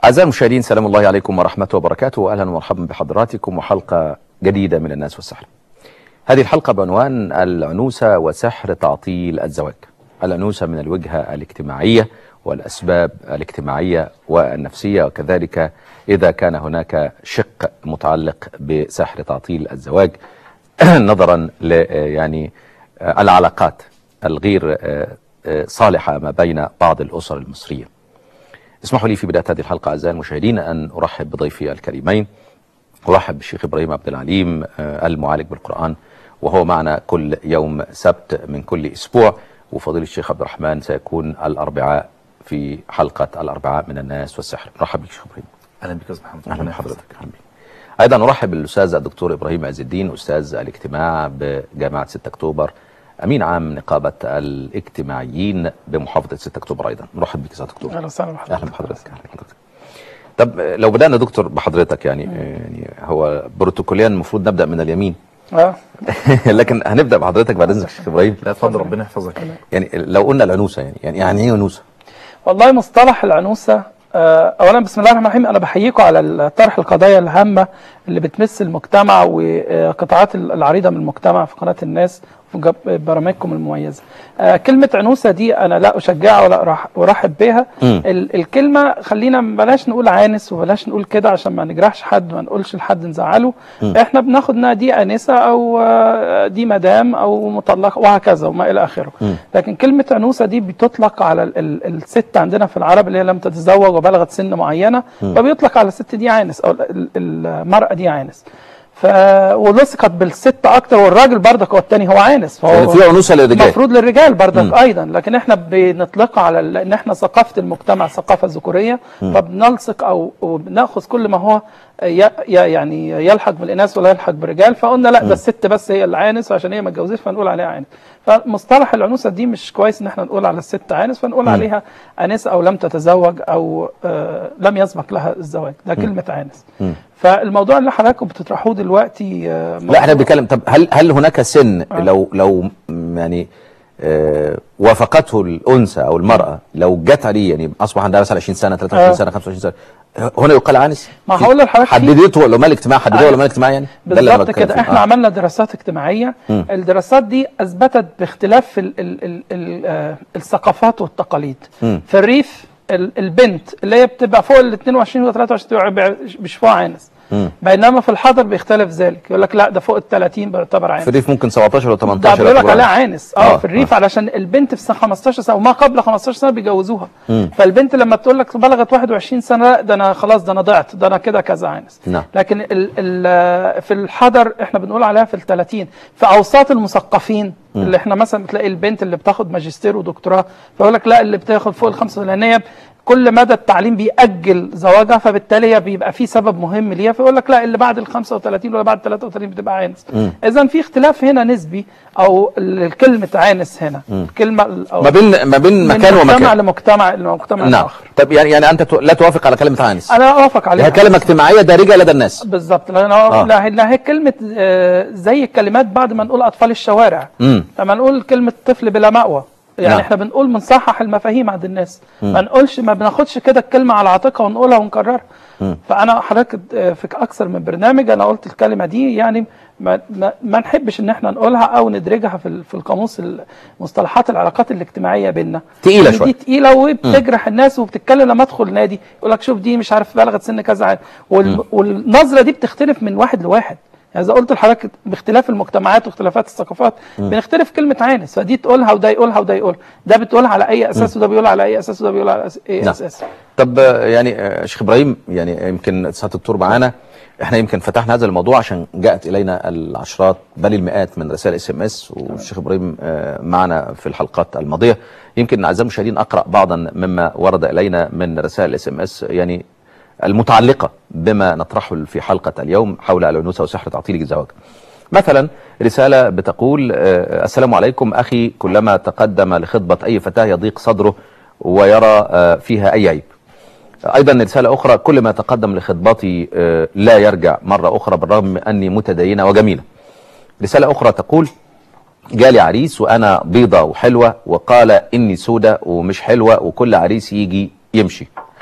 أعزائي المشاهدين سلام الله عليكم ورحمته وبركاته وأهلا ومرحبا بحضراتكم وحلقة جديدة من الناس والسحر هذه الحلقة بعنوان العنوسة وسحر تعطيل الزواج العنوسة من الوجهة الاجتماعية والأسباب الاجتماعية والنفسية وكذلك إذا كان هناك شق متعلق بسحر تعطيل الزواج نظرا ل يعني العلاقات الغير صالحة ما بين بعض الأسر المصرية اسمحوا لي في بداية هذه الحلقة أعزائي المشاهدين أن أرحب بضيفي الكريمين أرحب بالشيخ إبراهيم عبد العليم المعالج بالقرآن وهو معنا كل يوم سبت من كل أسبوع وفضيلة الشيخ عبد الرحمن سيكون الأربعاء في حلقة الأربعاء من الناس والسحر مرحبا بك شيخ إبراهيم اهلا بك يا استاذ محمد أهلا بحضرتك أهلا بك أيضا أرحب بالأستاذ الدكتور إبراهيم عز الدين أستاذ الاجتماع بجامعة 6 أكتوبر أمين عام نقابة الاجتماعيين بمحافظة 6 أكتوبر أيضا مرحب بك يا دكتور اهلا وسهلا بحضرتك اهلا بحضرتك اهلا بحضرتك طب لو بدانا دكتور بحضرتك يعني يعني هو بروتوكوليا المفروض نبدا من اليمين اه لكن هنبدا بحضرتك بعد اذنك شيخ ابراهيم لا اتفضل ربنا يحفظك يعني لو قلنا العنوسه يعني يعني يعني ايه عنوسه؟ والله مصطلح العنوسة آه، اولا بسم الله الرحمن الرحيم انا بحييكم على طرح القضايا الهامه اللي بتمس المجتمع وقطاعات العريضه من المجتمع في قناه الناس وفي جب- برامجكم المميزه. آه، كلمه عنوسه دي انا لا اشجعها ولا أرح- ارحب بها. مم. ال- الكلمه خلينا بلاش نقول عانس وبلاش نقول كده عشان ما نجرحش حد ما نقولش لحد نزعله. احنا بناخد انها دي انسه او آه، دي مدام او مطلقه وهكذا وما الى اخره. لكن كلمه عنوسه دي بتطلق على ال- ال- الست عندنا في العرب اللي هي لم تتزوج وبلغت سن معينه فبيطلق على الست دي عانس او ال- ال- المراه دي عانس. ف ولصقت بالست اكتر والراجل برضك هو التاني هو عانس فهو يعني في عنوسه للرجال المفروض للرجال برضك ايضا لكن احنا بنطلقها على ال- ان احنا ثقافه المجتمع ثقافه ذكوريه فبنلصق او بناخذ كل ما هو ي- ي- يعني يلحق بالاناث ولا يلحق بالرجال فقلنا لا ده الست بس هي اللي عانس عشان هي ما اتجوزتش فنقول عليها عانس فمصطلح العنوسه دي مش كويس ان احنا نقول على الست عانس فنقول عليها انسه او لم تتزوج او آه لم يسبق لها الزواج ده كلمه عانس فالموضوع اللي حضراتكم بتطرحوه دلوقتي آه لا احنا بنتكلم طب هل هل هناك سن لو لو م- يعني آه وافقته الانثى او المراه لو جت عليه يعني اصبح عندها مثلا 20 سنه 23 آه. سنه 25 سنه هنا يقال عنس ما هقول لحضرتك في- حددته ولا مال اجتماع حددوه أيوة. ولا مال اجتماع يعني ده اللي أنا بالظبط بتكلم كده فيه. احنا آه. عملنا دراسات اجتماعيه الدراسات دي اثبتت باختلاف في ال ال ال ال آه الثقافات والتقاليد في الريف ال- البنت اللي هي بتبقى فوق ال 22 و 23 بيبقى بيشوفوها عانس بينما في الحضر بيختلف ذلك يقول لك لا ده فوق ال 30 بيعتبر عانس في الريف ممكن 17 و ده 18 بيقول لك يعتبروا عليها عنس. عانس اه آه، في الريف علشان البنت في سنه 15 سنه وما قبل 15 سنه بيجوزوها فالبنت لما تقول لك بلغت 21 سنه لا ده انا خلاص ده انا ضعت ده انا كده كذا عانس نعم. لكن ال ال في الحضر احنا بنقول عليها في ال 30 في اوساط المثقفين اللي احنا مثلا بتلاقي البنت اللي بتاخد ماجستير ودكتوراه فيقول لك لا اللي بتاخد فوق ال 35 لان هي كل مدى التعليم بيأجل زواجها فبالتالي هي بيبقى في سبب مهم ليها فيقول لك لا اللي بعد ال 35 ولا بعد 33 بتبقى عانس اذا في اختلاف هنا نسبي او ال- كلمه عانس هنا الكلمه ال- أو ما بين ما بين من مكان مجتمع ومكان لمجتمع لمجتمع نعم اخر طب يعني يعني انت تو- لا توافق على كلمه عنس انا اوافق عليها هي كلمه اجتماعيه دارجه لدى الناس بالظبط لان آه. آه. لا, لا هي كلمه آه، زي الكلمات بعد ما نقول اطفال الشوارع مم. لما نقول كلمه طفل بلا مأوى يعني نعم. نعم. احنا بنقول بنصحح المفاهيم عند الناس ما نقولش ما بناخدش كده الكلمه على عاتقها ونقولها ونكررها فانا حضرتك آه، في اكثر من برنامج انا قلت الكلمه دي يعني ما, ما, ما نحبش ان احنا نقولها او ندرجها في ال- في القاموس ال- مصطلحات العلاقات الاجتماعيه بيننا تقيلة لأن شوية. دي تقيله وبتجرح الناس وبتتكلم لما ادخل نادي يقول لك شوف دي مش عارف بلغت سن كذا عام وال... والنظره دي بتختلف من واحد لواحد يعني اذا قلت لحضرتك باختلاف المجتمعات واختلافات الثقافات بنختلف كلمه عانس فدي تقولها وده يقولها وده يقولها ده بتقولها على اي اساس وده بيقولها على اي اساس وده بيقولها على أس- اي نعم. اساس طب آه، يعني آه، شيخ ابراهيم يعني يمكن سعاده الدكتور معانا احنا يمكن فتحنا هذا الموضوع عشان جاءت الينا العشرات بل المئات من رسائل اس ام اس والشيخ ابراهيم آه، معنا في الحلقات الماضيه يمكن اعزائي المشاهدين اقرا بعضا مما ورد الينا من رسائل اس ام اس يعني المتعلقه بما نطرحه في حلقه اليوم حول العنوسه وسحر تعطيل الزواج. مثلا رسالة بتقول آه، السلام عليكم أخي كلما تقدم لخطبة أي فتاة يضيق صدره ويرى آه، فيها أي عيب أيضا رسالة أخرى كل ما تقدم لخطبتي آه، لا يرجع مرة أخرى بالرغم من أني متدينة وجميلة رسالة أخرى تقول جالي عريس وأنا بيضة وحلوة وقال إني سودة ومش حلوة وكل عريس يجي يمشي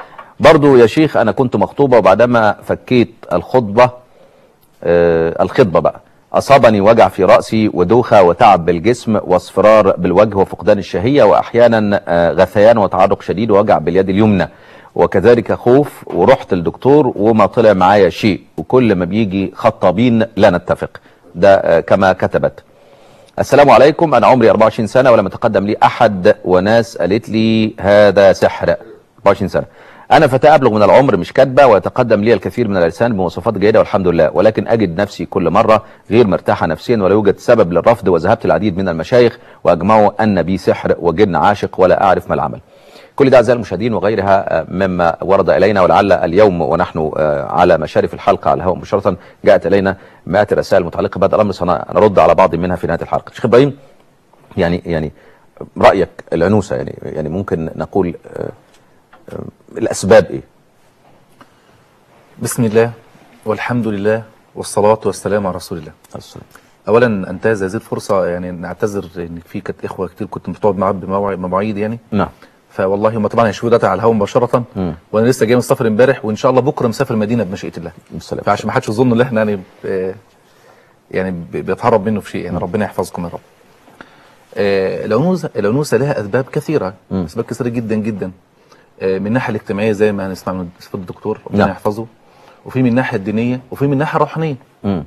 برضو يا شيخ انا كنت مخطوبه وبعدما فكيت الخطبه آه الخطبه بقى اصابني وجع في راسي ودوخه وتعب بالجسم واصفرار بالوجه وفقدان الشهيه واحيانا آه غثيان وتعرق شديد ووجع باليد اليمنى وكذلك خوف ورحت للدكتور وما طلع معايا شيء وكل ما بيجي خطابين لا نتفق ده آه كما كتبت السلام عليكم انا عمري 24 سنه ولم يتقدم لي احد وناس قالت لي هذا سحر 24 سنه انا فتاه ابلغ من العمر مش كاتبه ويتقدم لي الكثير من الانسان بمواصفات جيده والحمد لله ولكن اجد نفسي كل مره غير مرتاحه نفسيا ولا يوجد سبب للرفض وذهبت العديد من المشايخ واجمعوا ان بي سحر وجن عاشق ولا اعرف ما العمل كل ده اعزائي المشاهدين وغيرها مما ورد الينا ولعل اليوم ونحن على مشارف الحلقه على الهواء مباشره جاءت الينا مئات الرسائل المتعلقه بهذا الامر سنرد على بعض منها في نهايه الحلقه. شيخ ابراهيم يعني يعني رايك العنوسه يعني يعني ممكن نقول الاسباب ايه؟ بسم الله والحمد لله والصلاه والسلام على رسول الله. السلام. اولا انتهز هذه الفرصه يعني نعتذر ان في كانت اخوه كتير كنت بتقعد معاهم بمواعيد يعني نعم فوالله هم طبعا هيشوفوا داتا على الهواء مباشره مم. وانا لسه جاي من السفر امبارح وان شاء الله بكره مسافر المدينه بمشيئه الله بالسلام. فعشان ما حدش يظن ان احنا يعني ب- يعني ب- بيتهرب منه في شيء يعني ربنا يحفظكم يا رب آه، العنوسه العنوسه لها اسباب كثيره مم. اسباب كثيره جدا جدا آه، من الناحيه الاجتماعيه زي ما هنسمع من صفات الدكتور ربنا نعم. يحفظه وفي من الناحيه الدينيه وفي من الناحيه الروحانيه امم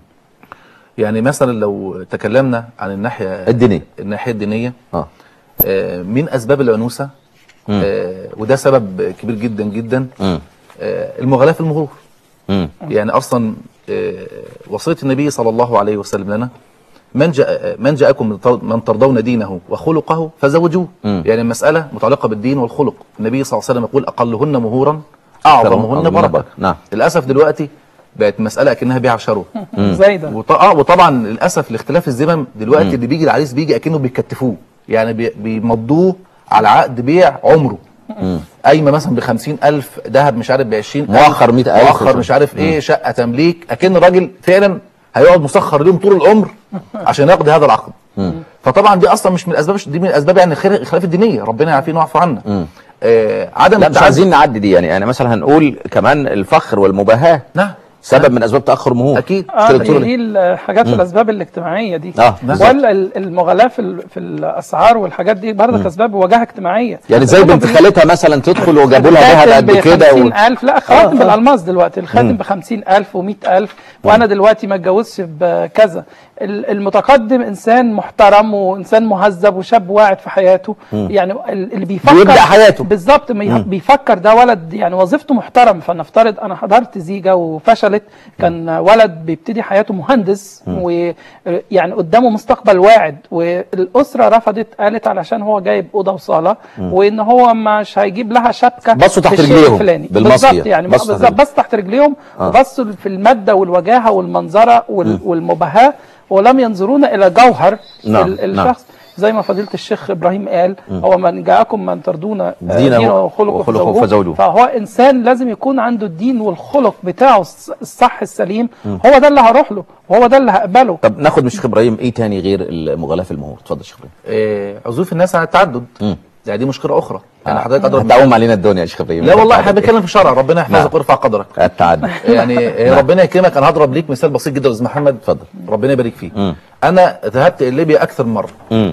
يعني مثلا لو تكلمنا عن الناحيه الدينيه الناحيه الدينيه اه آه، من اسباب العنوسه مم. آه، وده سبب كبير جدا جدا امم آه، المغالاة في المرور امم يعني اصلا آه، وصيه النبي صلى الله عليه وسلم لنا من جاء من جاءكم من تر- من ترضون دينه وخلقه فزوجوه مم. يعني المساله متعلقه بالدين والخلق النبي صلى الله عليه وسلم يقول اقلهن مهورا اعظمهن بركه نعم للاسف دلوقتي بقت مساله اكنها بيع وشراء زي ده وط... آه وطبعا للاسف لاختلاف الزمن دلوقتي اللي بيجي العريس بيجي اكنه بيكتفوه يعني بي... بيمضوه على عقد بيع عمره قايمه مثلا ب 50000 ذهب مش عارف ب 20000 مؤخر 100,000 مؤخر مش عارف ايه شقه تمليك اكن الراجل فعلا هيقعد مسخر ليهم طول العمر عشان يقضي هذا العقد فطبعا دي اصلا مش من الاسباب دي من الاسباب يعني خير- الخلاف الدينيه ربنا يعافينا ويعفو عنا آه عدم لا مش التعدد- عايزين نعدي دي يعني يعني مثلا هنقول كمان الفخر والمباهاه نعم سبب من اسباب تاخر مهور اكيد اه كده دي, دكتور دي الحاجات الاسباب الاجتماعيه دي اه بالظبط. ولا ال- المغالاه في ال- في الاسعار والحاجات دي برضك اسباب وجاهه اجتماعيه يعني زي هما بنت بي- خالتها مثلا تدخل وجابوا لها ذهب قد كده و... 50000 لا خواتم بالالماس دلوقتي الخاتم ب 50000 و100000 وانا دلوقتي ما اتجوزش بكذا ال- المتقدم انسان محترم وانسان مهذب وشاب واعد في حياته يعني ال- اللي بيفكر بيبدأ حياته. بالظبط ما ي- بيفكر ده ولد يعني وظيفته محترم فنفترض انا حضرت زيجه وفشلت كان ولد بيبتدي حياته مهندس ويعني قدامه مستقبل واعد والاسره رفضت قالت علشان هو جايب اوضه وصاله وان هو مش هيجيب لها شبكه بصوا تحت في الشيء رجليهم الفلاني بالمصري بالظبط يعني بصوا تحت بالظبط رجليهم. بس تحت رجليهم آه. وبصوا في الماده والوجاهه والمنظره وال- والمباهاه ولم ينظرون الى جوهر نعم، ال- نعم. الشخص زي ما فضيله الشيخ ابراهيم قال هو من جاءكم من ترضون آه، دينه دينه وخلقه وخلقه فزوجوه. فزوجوه. فهو انسان لازم يكون عنده الدين والخلق بتاعه الص- الصح السليم هو ده اللي هروح له وهو ده اللي هقبله طب ناخد من الشيخ ابراهيم ايه تاني غير المغالاه في المهور اتفضل يا شيخ ابراهيم آه عزوف الناس عن التعدد مم. يعني دي مشكله اخرى يعني آه. حضرتك أدرى من- هتقوم علينا الدنيا يا شيخ ابراهيم لا والله احنا بنتكلم في شرع ربنا نعم. يحفظك ويرفع قدرك التعدد يعني آه، ربنا يكرمك انا هضرب ليك مثال بسيط جدا يا استاذ محمد اتفضل. ربنا يبارك فيه مم. انا ذهبت الى ليبيا اكثر من مره امم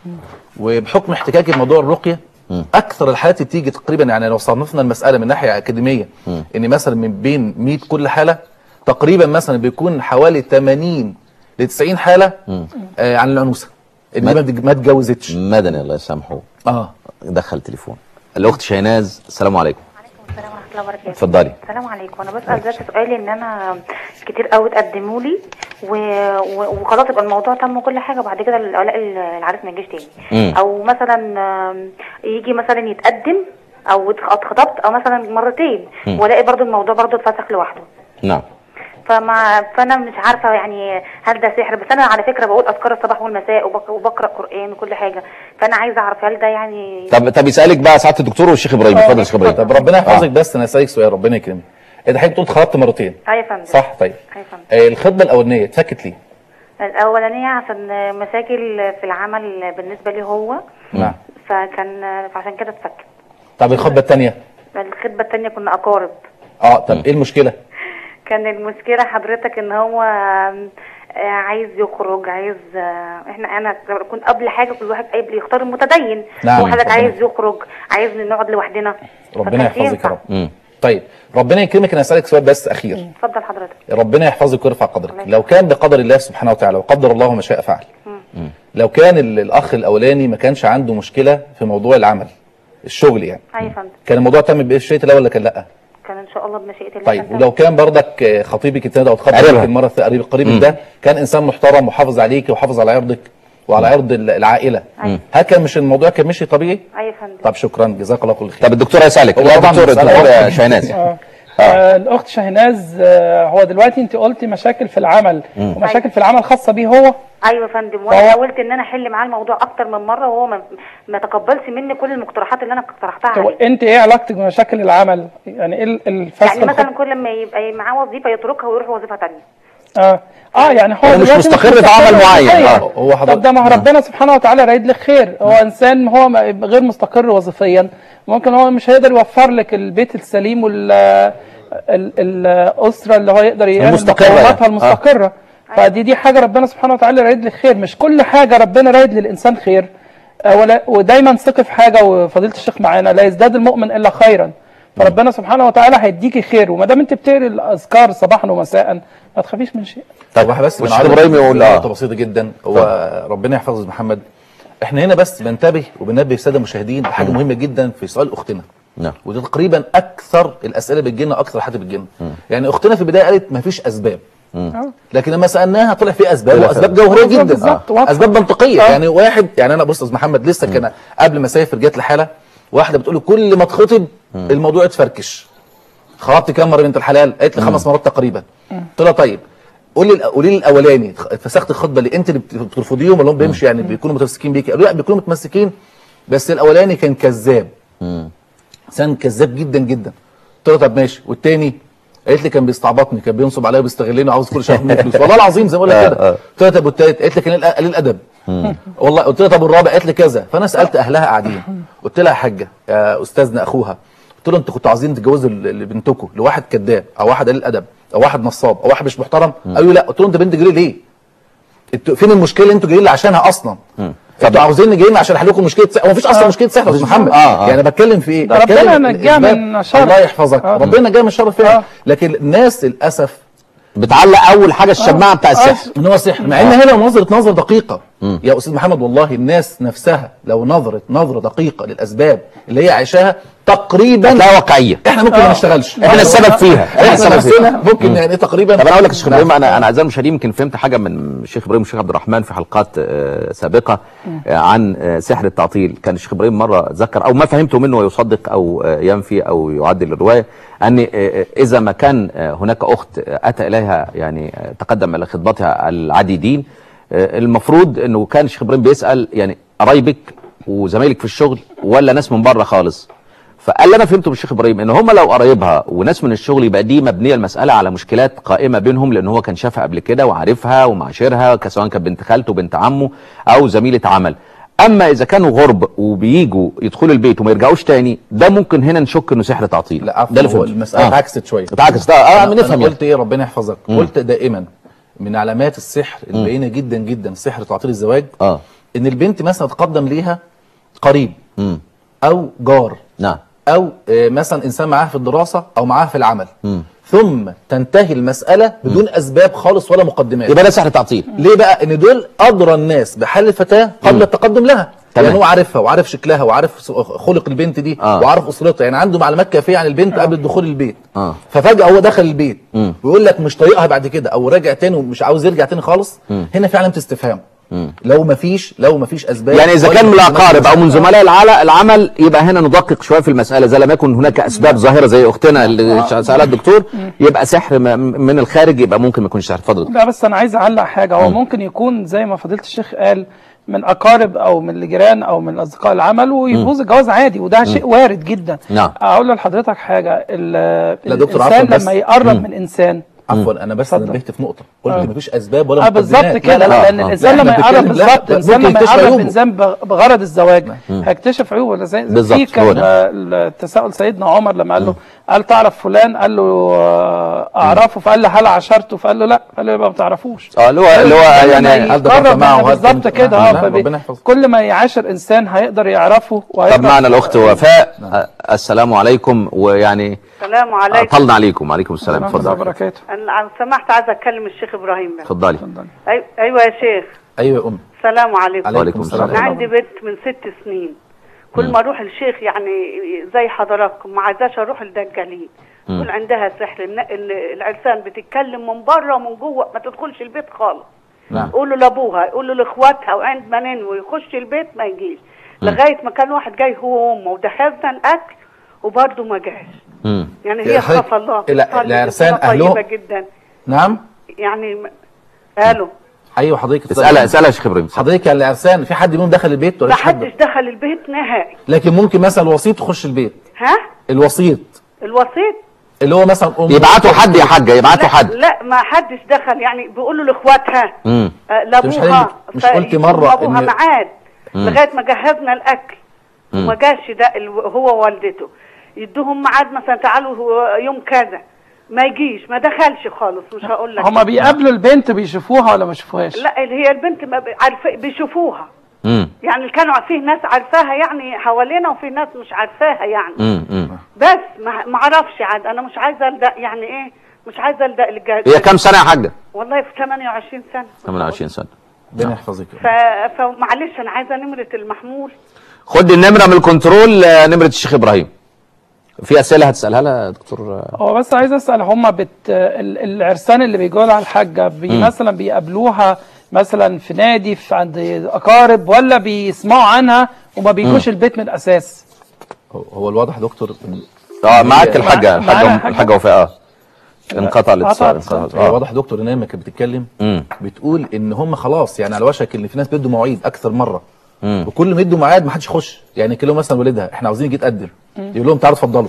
وبحكم احتكاكي بموضوع الرقيه اكثر الحالات اللي بتيجي تقريبا يعني لو صنفنا المساله من ناحيه اكاديميه ان مثلا من بين 100 كل حاله تقريبا مثلا بيكون حوالي 80 ل 90 حاله آه عن العنوسه اللي ما ما اتجوزتش مدني الله يسامحه اه دخل تليفون الاخت شيناز السلام عليكم عليكم السلام ورحمه الله وبركاته اتفضلي. السلام عليكم انا بسال ذات سؤالي ان انا كتير قوي اتقدموا لي و... و... وخلاص يبقى الموضوع تم وكل حاجه وبعد كده العلاء العريس ما يجيش تاني مم. او مثلا آم، يجي مثلا يتقدم او اتخ- اتخطبت او مثلا مرتين والاقي برضو الموضوع برضو اتفسخ لوحده نعم فما فانا مش عارفه يعني هل ده سحر بس انا على فكره بقول اذكار الصباح والمساء وبق- وبقرا قران وكل حاجه فانا عايزه اعرف هل ده يعني طب طب يسالك بقى سعاده الدكتور والشيخ ابراهيم اتفضل يا شيخ ابراهيم طب ربنا يحفظك بس انا اسالك سؤال ربنا يكرمك انت حضرتك بتقول اتخطبت مرتين اه يا فندم صح طيب اه يا فندم آه الخطبه الاولانيه اتفكت ليه؟ الأولانية عشان مشاكل في العمل بالنسبة لي هو نعم فكان فعشان كده اتفكت طب الخطبه الثانيه الخطبه الثانيه كنا اقارب اه طب ايه المشكله كان المشكله حضرتك ان هو آم، آه، عايز يخرج عايز آه، احنا انا كنت قبل حاجه كل واحد قايل يختار المتدين نعم. هو حضرتك ربنا- عايز يخرج عايز نقعد لوحدنا ربنا فكانش يحفظك يا ينفع. رب مم. طيب ربنا يكرمك انا اسالك سؤال بس اخير اتفضل حضرتك ربنا يحفظك ويرفع قدرك الله لو كان بقدر الله سبحانه وتعالى وقدر الله ما شاء فعل لو كان ال- الاخ الاولاني ما كانش عنده مشكله في موضوع العمل الشغل يعني ايوه يا فندم كان الموضوع تم بمشيئه الله ولا كان لا كان ان شاء الله بمشيئه الله طيب فندم. ولو كان بردك آه، خطيبك التاني ده او قريبها. خطيبك المره الث- قريب قريبك ده كان انسان محترم وحافظ عليك وحافظ على عرضك وعلى عرض ال- العائله أيوة. هل كان مش الموضوع كان مشي طبيعي ايوه يا فندم طب شكرا جزاك الله كل خير طب الدكتور هيسألك هو لا طبعاً دكتور مسألة دكتور واضحة. شاهناز آه. آه، الاخت شاهناز آه، هو دلوقتي انت قلتي مشاكل في العمل ومشاكل في العمل خاصه بيه هو ايوه يا فندم فهو- وانا حاولت ان انا احل معاه الموضوع اكتر من مره وهو ما, ما تقبلش مني كل المقترحات اللي انا اقترحتها طب عليه انت ايه علاقتك بمشاكل العمل يعني ايه ال- الفصل يعني مثلا الخط- كل ما يبقى معاه وظيفه يتركها ويروح وظيفه ثانيه اه اه يعني هو هو مش دلوقتي مستقر في عمل معين. وظيفياً. آه. هو حضرتك- طب ده ما هو ربنا سبحانه وتعالى رايد لك خير هو انسان هو ما- غير مستقر وظيفيا ممكن هو مش هيقدر يوفر لك البيت السليم وال ال- الاسره اللي هو يقدر يعمل المستقرة مقوماتها يعني. المستقره فدي دي حاجه ربنا سبحانه وتعالى رايد لك خير مش كل حاجه ربنا رايد للانسان خير آه، ولا ودايما ثق في حاجه وفضيله الشيخ معانا لا يزداد المؤمن الا خيرا فربنا سبحانه وتعالى هيديكي خير وما دام انت بتقري الاذكار صباحا ومساء ما تخافيش من شيء طب واحد بس والشيخ بنعرض إبراهيم يقول آه. نقطة بسيطة جدا هو ربنا يحفظ أستاذ محمد احنا هنا بس بننتبه وبننبه السادة المشاهدين لحاجة مهمة جدا في سؤال أختنا نعم. وده تقريبا أكثر الأسئلة بتجينا أكثر حاجة بتجينا يعني أختنا في البداية قالت ما فيش أسباب آه. لكن لما سالناها طلع في اسباب طلع واسباب فعلا. جوهريه آه، جدا بالظبط، واضحة. اسباب منطقيه آه. يعني واحد يعني انا بص يا استاذ محمد لسه كان قبل ما اسافر جات لي حاله واحده بتقول لي كل ما اتخطب الموضوع يتفركش خرجت كام مره بنت الحلال قالت لي خمس مرات تقريبا قلت لها طيب قولي لي قولي لي الاولاني فسخت الخطبه اللي انت اللي بت- بترفضيهم ولا هم بيمشوا يعني بيكونوا متمسكين بيكي قالوا لا بيكونوا متمسكين بس الاولاني كان كذاب انسان كذاب جدا جدا قلت له طب ماشي والتاني قالت لي كان بيستعبطني كان بينصب عليا وبيستغلني وعاوز كل شويه مني فلوس والله العظيم زي ما بقول لك كده قلت لها طب والتالت قالت لي كان قليل- قليل ادب والله قلت لها طب والرابع قالت لي كذا فانا سالت اهلها قاعدين قلت لها يا حاجه يا استاذنا اخوها قلت له انتوا كنتوا عايزين تتجوزوا ل- لبنتكم لواحد كذاب او واحد قليل ادب او واحد نصاب او واحد مش محترم قالوا لي لا قلت له انت بنت جاي ليه انتوا فين المشكله اللي انتوا جايين لي عشانها اصلا انتوا عاوزين جايين عشان احل لكم مشكله سحر هو مفيش اصلا مشكله سحر يا استاذ محمد آه، آه. يعني بتكلم في ايه ده ربنا بتكلم نجاه الإثبات. من شر. الله يحفظك آه. ربنا نجاه من الشر فعلا آه. لكن الناس للاسف بتعلق اول حاجه الشماعه بتاع السحر ان هو سحر مع ان هنا نظره نظره دقيقه يا استاذ محمد والله الناس نفسها لو نظرت نظره دقيقه للاسباب اللي هي عايشاها تقريبا لا واقعيه احنا ممكن ما نشتغلش احنا السبب فيها احنا احنا السبب فيها نفسنا ممكن يعني تقريبا طب انا اقول لك يا شيخ ابراهيم انا انا اعزائي المشاهدين يمكن فهمت حاجه من الشيخ ابراهيم والشيخ عبد الرحمن في حلقات آه، سابقه آه، عن آه، سحر التعطيل كان الشيخ ابراهيم مره ذكر او ما فهمته منه ويصدق او آه، ينفي او يعدل الروايه ان آه، آه، اذا ما كان آه، هناك اخت آه، اتى اليها يعني آه، تقدم الى خطبتها العديدين آه، المفروض انه كان الشيخ ابراهيم بيسال يعني قرايبك وزمايلك في الشغل ولا ناس من بره خالص فقال اللي انا فهمته من الشيخ ابراهيم ان هم لو قرايبها وناس من الشغل يبقى دي مبنيه المساله على مشكلات قائمه بينهم لان هو كان شافها قبل كده وعارفها ومعاشرها سواء كانت بنت خالته بنت عمه او زميله عمل اما اذا كانوا غرب وبييجوا يدخلوا البيت وما يرجعوش تاني ده ممكن هنا نشك انه سحر تعطيل لا عفوا ده اللي هو فهمته المساله آه. اتعكست شويه اتعكست اه اه أنا- بنفهم أنا يعني قلت ايه ربنا يحفظك قلت دائما من علامات السحر البينه جدا جدا سحر تعطيل الزواج اه ان البنت مثلا تقدم ليها قريب امم او جار نعم او آه، مثلا انسان معاه في الدراسه او معاه في العمل ثم تنتهي المساله بدون اسباب خالص ولا مقدمات يبقى ده سحر تعطيل ليه بقى ان دول ادرى الناس بحال الفتاه قبل التقدم لها تمام. يعني هو عارفها وعارف شكلها وعارف س- خلق البنت دي آه. وعارف اسرتها يعني عنده معلومات كافيه عن البنت قبل دخول البيت آه. ففجاه هو دخل البيت مم. ويقول لك مش طايقها بعد كده او راجع تاني ومش عاوز يرجع تاني خالص هنا في علامه استفهام لو ما فيش لو ما فيش اسباب يعني اذا ولا كان من مقدمات الاقارب او من مسبقة. زملاء العل- العمل يبقى هنا ندقق شويه في المساله اذا لم يكن هناك اسباب ظاهره زي اختنا اللي سالها الدكتور يبقى سحر م- من الخارج يبقى ممكن ما يكونش سحر اتفضل لا بس انا عايز اعلق حاجه هو ممكن يكون زي ما فضيله الشيخ قال من اقارب او من الجيران او من اصدقاء العمل ويبوظ الجواز عادي وده شيء وارد جدا نعم. اقول لحضرتك حاجه ال- لا دكتور، الانسان عفواً بس. لما يقرب من انسان عفوا انا بس اتفضل. نبهت في نقطه قلت آه. مفيش اسباب ولا اه بالظبط مقدمات. كده لا لا لان آه. الانسان لا، لما احنا يقرب بنتكلم- لا، بالظبط الانسان ممكن لما يكتشف يقرب عيوبه. الانسان بغ- بغرض الزواج هيكتشف عيوبه ولا زي بالظبط، في كان هو ده. آه، التساؤل سيدنا عمر لما قال له قال تعرف فلان قال له آه، اعرفه فقال له هل عشرته فقال له لا قال له يبقى ما تعرفوش اه اللي هو اللي هو كل ما يعني هل دخلت يقرب معه؟ يعني هل بالظبط كنت- كده لا، اه لا، فبي- ربنا يحفظه. كل ما يعاشر انسان هيقدر يعرفه طب وهيقدر معنا الاخت وفاء آه، السلام عليكم ويعني السلام عليكم طلنا عليكم وعليكم السلام ورحمة الله اتفضل وبركاته انا لو سمحت عايزه اتكلم الشيخ ابراهيم بقى. اتفضلي اتفضل. أي... ايوه يا شيخ ايوه يا ام السلام عليكم وعليكم السلام. انا عندي بنت من ست سنين كل ما اروح الشيخ يعني زي حضراتكم ما عايزاش اروح الدجالين كل عندها سحر الن- ال- العرسان بتتكلم من بره ومن جوه ما تدخلش البيت خالص نعم يقولوا لابوها يقولوا لاخواتها وعند ما ننوي يخش البيت ما يجيش لغايه ما كان واحد جاي هو وامه ودخلنا الاكل وبرضه ما جاش مم. يعني يا هي حضرتك خاف الله ال- بتصلي العرسان بصورة أهلهم- طيبه جدا نعم يعني م- قالوا ايوه حضرتك اسالها اسالها يا شيخ ابراهيم حضرتك يا العرسان في حد منهم دخل البيت ولا ما مفيش حد حدش دخل البيت نهائي لكن ممكن مثلا الوسيط يخش البيت ها الوسيط الوسيط اللي هو مثلا ام يبعتوا حد يا حاجه يبعتوا لا, حد لا ما حدش دخل يعني بيقولوا لاخواتها مم. آه، مش لابوها حضرتك- مش قلت مرة ابوها إن- معاد لغايه ما جهزنا الاكل وما جاش ده ال- هو ووالدته يدوهم ميعاد مثلا تعالوا هو يوم كذا ما يجيش ما دخلش خالص مش هقول لك هما بيقابلوا البنت بيشوفوها ولا ما يشوفوهاش لا اللي هي البنت ما ب- عارفه بيشوفوها مم. يعني كانوا فيه ناس عارفاها يعني حوالينا وفي ناس مش عارفاها يعني مم. مم. بس ما ما اعرفش عاد انا مش عايزه الدق يعني ايه مش عايزه الدق الجهاز هي كام سنه يا حاجه والله في 28 سنه 28 سنه ربنا يحفظك ف... فمعلش انا عايزه نمره المحمول خد النمره من الكنترول آه، نمره الشيخ ابراهيم في اسئله هتسالها لها يا دكتور آه، هو بس عايز اسال هما بت ال- العرسان اللي بيجوا لها الحاجه بي مثلا بيقابلوها مثلا في نادي في عند اقارب ولا بيسمعوا عنها وما بيجوش البيت من الاساس هو- هو الواضح يا دكتور إن- اه معاك هي- الحاجه معانا الحاجه الحاجة. الحاجه وفاء اه انقطع الاتصال قطع انقطع هي آه. واضح يا دكتور ان هي لما كانت بتتكلم مم. بتقول ان هم خلاص يعني على وشك ان في ناس بيدوا مواعيد اكثر مره مم. وكل ما يدوا ميعاد ما حدش يخش يعني يكلموا مثلا والدها احنا عاوزين يجي يتقدم يقول لهم تعالوا اتفضلوا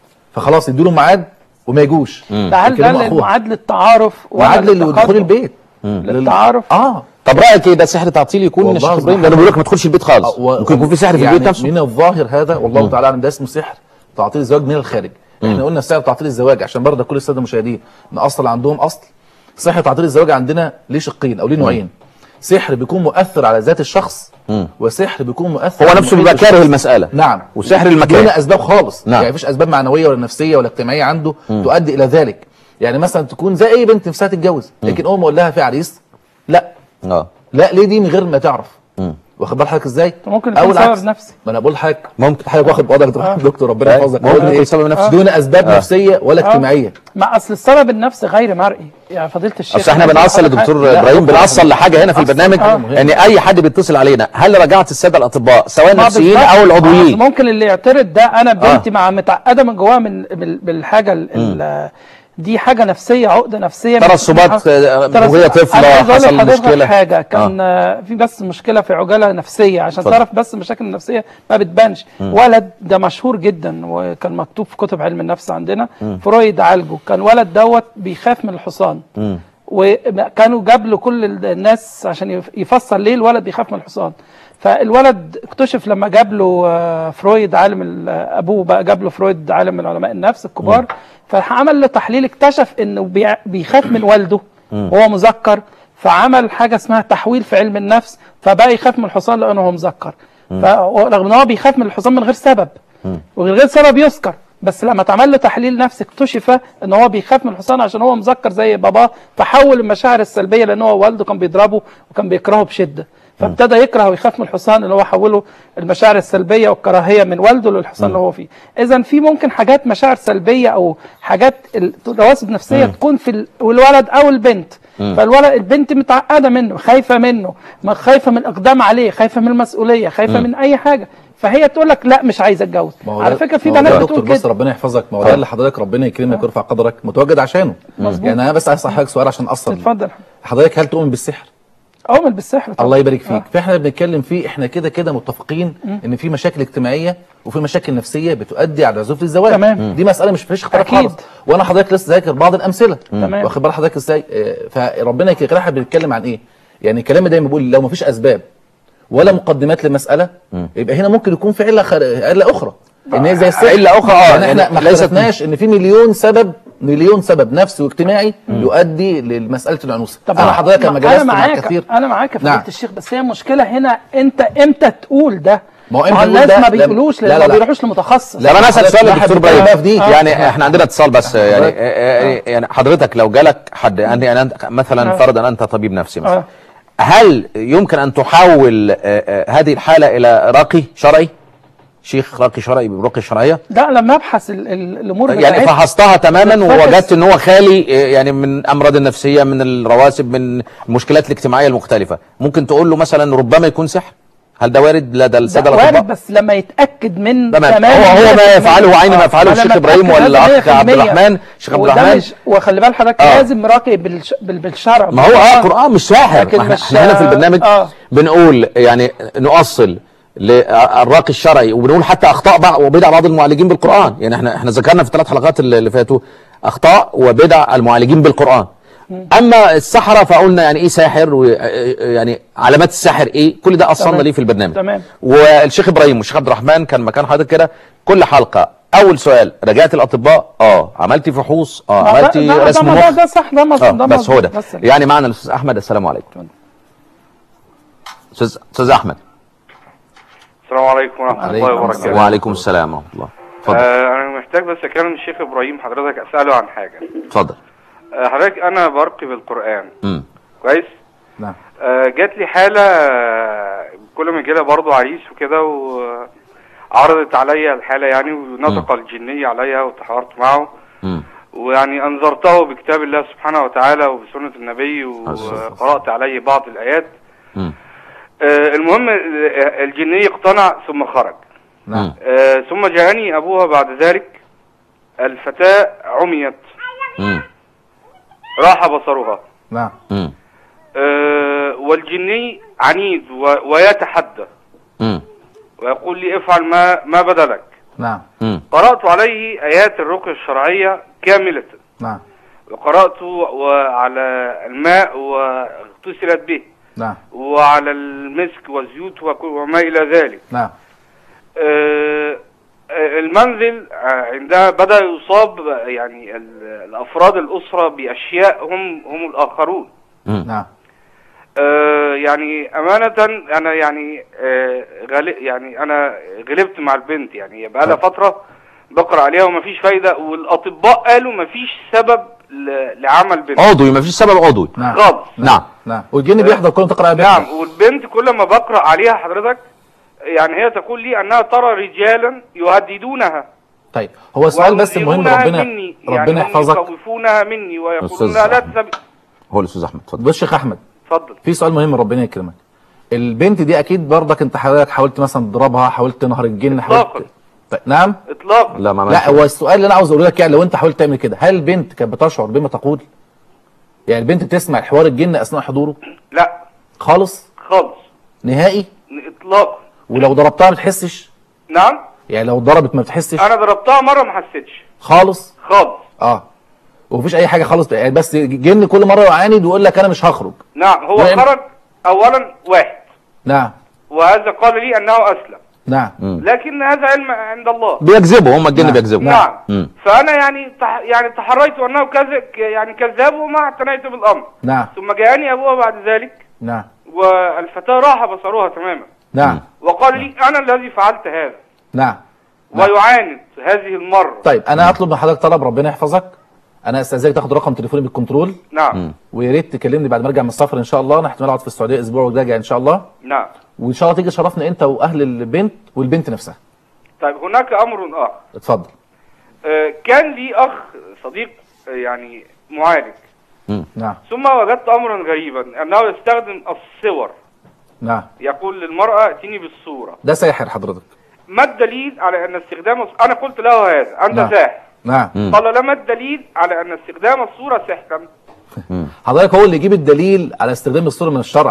فخلاص يدوا لهم ميعاد وما يجوش ده هل ده يكلموا أخوها. للمعاد للتعارف ولا ميعاد للتقدم؟ لدخول البيت للتعارف اه طب رايك ايه ده سحر تعطيل يكون يا والله شيخ ابراهيم سبحان لانه بيقول لك ما تدخلش البيت خالص و- ممكن يكون في سحر في يعني البيت نفسه من الظاهر هذا والله تعالى اعلم ده اسمه سحر تعطيل الزواج من الخارج احنا قلنا سحر تعطيل الزواج عشان برضه كل الساده المشاهدين ان اصل عندهم اصل سحر تعطيل الزواج عندنا ليه شقين او ليه نوعين سحر بيكون مؤثر على ذات الشخص وسحر بيكون مؤثر هو على نفسه محيط بيبقى كاره الشخص. المساله نعم وسحر المكان دون اسباب خالص نعم. يعني مفيش اسباب معنويه ولا نفسيه ولا اجتماعيه عنده تؤدي الى ذلك يعني مثلا تكون زي اي بنت نفسها تتجوز لكن اول ما اقول لها في عريس لا اه لا ليه دي من غير ما تعرف واخد بال حضرتك ازاي ممكن يكون أو سبب العكس. نفسي. ما انا بقول لحضرتك ممكن. حضرتك واخد وضعك آه. دكتور ربنا أي. يحفظك ممكن قلنا يكون إيه؟ سبب نفسي. دون اسباب آه. نفسيه ولا آه. اجتماعيه ما اصل السبب النفسي غير مرئي يعني فضيله الشيخ اصل احنا بنوصل لدكتور لا، ابراهيم هو- بنوصل لحاجه هنا في أصل البرنامج حاجة مهمة. ان اي حد بيتصل علينا هل رجعت الساده الاطباء سواء ما النفسيين بالظبط. او آه، العضويين ممكن اللي يعترض ده انا بنتي مع متعقده من جواها من بال- بالحاجه ال- ال- دي حاجه نفسيه عقده نفسيه ترسبات، مش- آه، ترسب- وهي طفلة أنا عايز أقول حصل لحضرتك مشكلة. حاجه كان آه. في بس مشكله في عجاله نفسيه عشان اتفضل. تعرف بس المشاكل النفسيه ما بتبانش ولد ده مشهور جدا وكان مكتوب في كتب علم النفس عندنا فرويد عالجه كان ولد دوت بيخاف من الحصان وكانوا جاب له كل ال- الناس عشان يف- يفسر ليه الولد بيخاف من الحصان فالولد اكتشف لما جاب له آه، فرويد عالم ال- ابوه بقى جاب له فرويد عالم من علماء النفس الكبار فعمل له تحليل اكتشف انه بيع- بيخاف من والده وهو مذكر فعمل حاجه اسمها تحويل في علم النفس فبقى يخاف من الحصان لانه هو مذكر فرغم ان هو بيخاف من الحصان من غير سبب ومن غير سبب يذكر بس لما اتعمل له تحليل نفسي اكتشف ان هو بيخاف من الحصان عشان هو مذكر زي باباه فحول المشاعر السلبيه لان هو والده كان بيضربه وكان بيكرهه بشده فابتدى يكره ويخاف من الحصان اللي هو حوله المشاعر السلبيه والكراهيه من والده للحصان اللي هو فيه اذا في ممكن حاجات مشاعر سلبيه او حاجات ال- رواسب نفسيه تكون في ال- الولد او البنت فالولد البنت متعقده منه خايفه منه ما خايفه من الاقدام عليه خايفه من المسؤوليه خايفه من اي حاجه فهي تقول لك لا مش عايزه اتجوز ما هو على ده- فكره في ما هو ده بنات يا دكتور بتقول بص كده ربنا يحفظك ما هو ده اللي حضرتك ربنا يكرمك ويرفع قدرك متواجد عشانه مظبوط. يعني انا بس عايز اسال حضرتك سؤال عشان اثر اتفضل حضرتك هل تؤمن بالسحر؟ اؤمن بالسحر طبعا الله يبارك فيك آه. فاحنا بنتكلم فيه احنا كده كده متفقين ان في مشاكل اجتماعيه وفي مشاكل نفسيه بتؤدي على عزوف الزواج تمام. دي مساله مش فيش اختلاف أكيد. خالص وانا حضرتك لسه ذاكر بعض الامثله تمام. واخد بال حضرتك ازاي آه، فربنا يكرمك احنا بنتكلم عن ايه يعني كلامي دايما بيقول لو مفيش اسباب ولا مقدمات لمساله يبقى هنا ممكن يكون في عله خر... عله اخرى ان هي زي السحر علة أخرى، آه، يعني احنا يعني ما ليست- اختلفناش ان في مليون سبب مليون سبب نفسي واجتماعي يؤدي لمساله العنوسه طب انا حضرتك لما انا جلست مع معاك كثير انا معاك يا فضيله نعم. الشيخ بس هي المشكله هنا انت امتى تقول ده ما هو إمتى تقول الناس ده؟ ما لما- بيقولوش لا، لان لا، ما لا. بيروحوش لمتخصص طب انا اسال حضرتك سؤال واحد للدكتور بيتكلم ابراهيم بقى في دي. آه. يعني احنا عندنا اتصال بس يعني حضرتك- آه، يعني حضرتك لو جالك حد يعني يعني أنت مثلا آه. فرضا انت طبيب نفسي مثلا آه. هل يمكن ان تحول آه، آه، هذه الحاله الى راقي شرعي شيخ راقي شرعي برقيه شرعيه لا لما ابحث ال- ال- الامور يعني بتاعتها فحصتها تماما بتفحص. ووجدت ان هو خالي آه، يعني من امراض النفسيه من الرواسب من المشكلات الاجتماعيه المختلفه ممكن تقول له مثلا ربما يكون سحر هل ده وارد لدى ده الساده وارد الاطباء بس لما يتاكد من تمام تمام هو هو ما 100%. يفعله عين ما آه، يفعله ولما الشيخ ابراهيم أتأكد ولا هذا اخ عبد 100%. الرحمن الشيخ عبد وده الرحمن مش وخلي بال حضرتك آه. لازم راقي بالش... بال- بالشرع ما هو اه قرآن مش ساحر لكن ما احنا مش- احنا هنا في البرنامج آه. بنقول يعني نؤصل للراقي الشرعي وبنقول حتى اخطاء بعض وبدع بعض المعالجين بالقرآن يعني احنا احنا ذكرنا في الثلاث حلقات اللي اللي فاتوا اخطاء وبدع المعالجين بالقرآن اما السحرة فقلنا يعني ايه ساحر ويعني علامات الساحر ايه كل ده اصلنا تمام. ليه في البرنامج تمام. والشيخ ابراهيم والشيخ عبد الرحمن كان مكان حضرتك كده كل حلقة اول سؤال رجعت الاطباء اه عملتي فحوص اه ما ده- عملتي ده- ده- رسم ده- مخ ده صح ده مظبوط اه ده بس هو مظبوط. ده بس يعني معنا الاستاذ احمد السلام عليكم استاذ استاذ احمد السلام عليكم ورحمة الله عليكم وبركاته وعليكم السلام ورحمه الله اتفضل آه أنا محتاج بس أكلم الشيخ إبراهيم حضرتك أسأله عن حاجة اتفضل آه حضرتك أنا برقي بالقرآن امم كويس نعم آه جات لي حالة آه، كل ما يجيلها برضه عريس وكده وعرضت عليا الحالة يعني ونطق الجنية عليا وتحاورت معه امم ويعني أنظرته بكتاب الله سبحانه وتعالى وبسنة النبي وقرأت عليه بعض الآيات امم آه المهم آه، الجني اقتنع ثم خرج نعم آه ثم جاءني أبوها بعد ذلك الفتاة عميت امم راح بصرها نعم امم آه والجني عنيد و- ويتحدى امم ويقول لي افعل ما ما بدلك نعم امم قرأت عليه آيات الرقية الشرعية كاملة نعم وقرأت على الماء واغتسلت به نعم وعلى المسك والزيوت وك- وما إلى ذلك نعم آه، آه، المنزل آه، عندها بدأ يصاب يعني ال- الأفراد الأسرة بأشياء هم هم الآخرون نعم آه، يعني أمانة أنا يعني آه، غل- يعني أنا غلبت مع البنت يعني بقى لها فترة بقرأ عليها ومفيش فايدة والأطباء قالوا مفيش سبب ل- لعمل بنت عضوي ما فيش سبب عضوي نعم خالص نعم نعم والجن بيحضر كل ما تقرا آية نعم بيحضر. والبنت كل ما بقرأ عليها حضرتك يعني هي تقول لي أنها ترى رجالا يهددونها طيب هو السؤال بس المهم وينزلونها ربنا مني ربنا يعني هم يحفظك يخوفونها مني ويقولون أستاذ لها لا أحمد. تسبي هو الاستاذ احمد اتفضل بص يا شيخ احمد اتفضل في سؤال مهم ربنا يكرمك البنت دي اكيد برضك انت حضرتك حاولت مثلا تضربها حاولت تنهر الجن إطلاقاً. حاولت طيب نعم اطلاقا لا ما لا عملش هو السؤال اللي انا عاوز اقوله لك يعني لو انت حاولت تعمل كده هل البنت كانت بتشعر بما تقول يعني البنت بتسمع الحوار الجن اثناء حضوره لا خالص خالص نهائي اطلاقا ولو ضربتها ما بتحسش نعم يعني لو ضربت ما بتحسش انا ضربتها مره ما حسيتش خالص خالص اه ومفيش اي حاجه خالص يعني بس جن كل مره يعاند ويقول لك انا مش هخرج نعم هو نعم. خرج اولا واحد نعم وهذا قال لي انه اسلم نعم لكن هذا علم عند الله بيكذبوا هم الجن نعم. بيكذبوا نعم مم. فانا يعني تح يعني تحريت انه كذب يعني كذاب وما اعتنيت بالامر نعم ثم جاءني ابوها بعد ذلك نعم والفتاه راح بصرها تماما نعم وقال لي انا الذي فعلت هذا نعم نعم. ويعاند هذه المره طيب انا هطلب من حضرتك طلب ربنا يحفظك انا استاذنك تاخد رقم تليفوني بالكنترول نعم ويا ريت تكلمني بعد ما ارجع من السفر ان شاء الله انا احتمال اقعد في السعوديه اسبوع وراجع ان شاء الله نعم وان شاء الله تيجي تشرفنا انت واهل البنت والبنت نفسها طيب هناك امر اخر اتفضل آه، كان لي اخ صديق آه، يعني معالج نعم ثم وجدت امرا غريبا انه يستخدم الصور نعم يقول للمراه ائتني بالصوره ده ساحر حضرتك ما الدليل على ان استخدام الص- انا قلت له هذا انت نعم. ساحر نعم قال لا ما الدليل على ان استخدام الصوره سحرا حضرتك هو اللي يجيب الدليل على استخدام الصوره من الشرع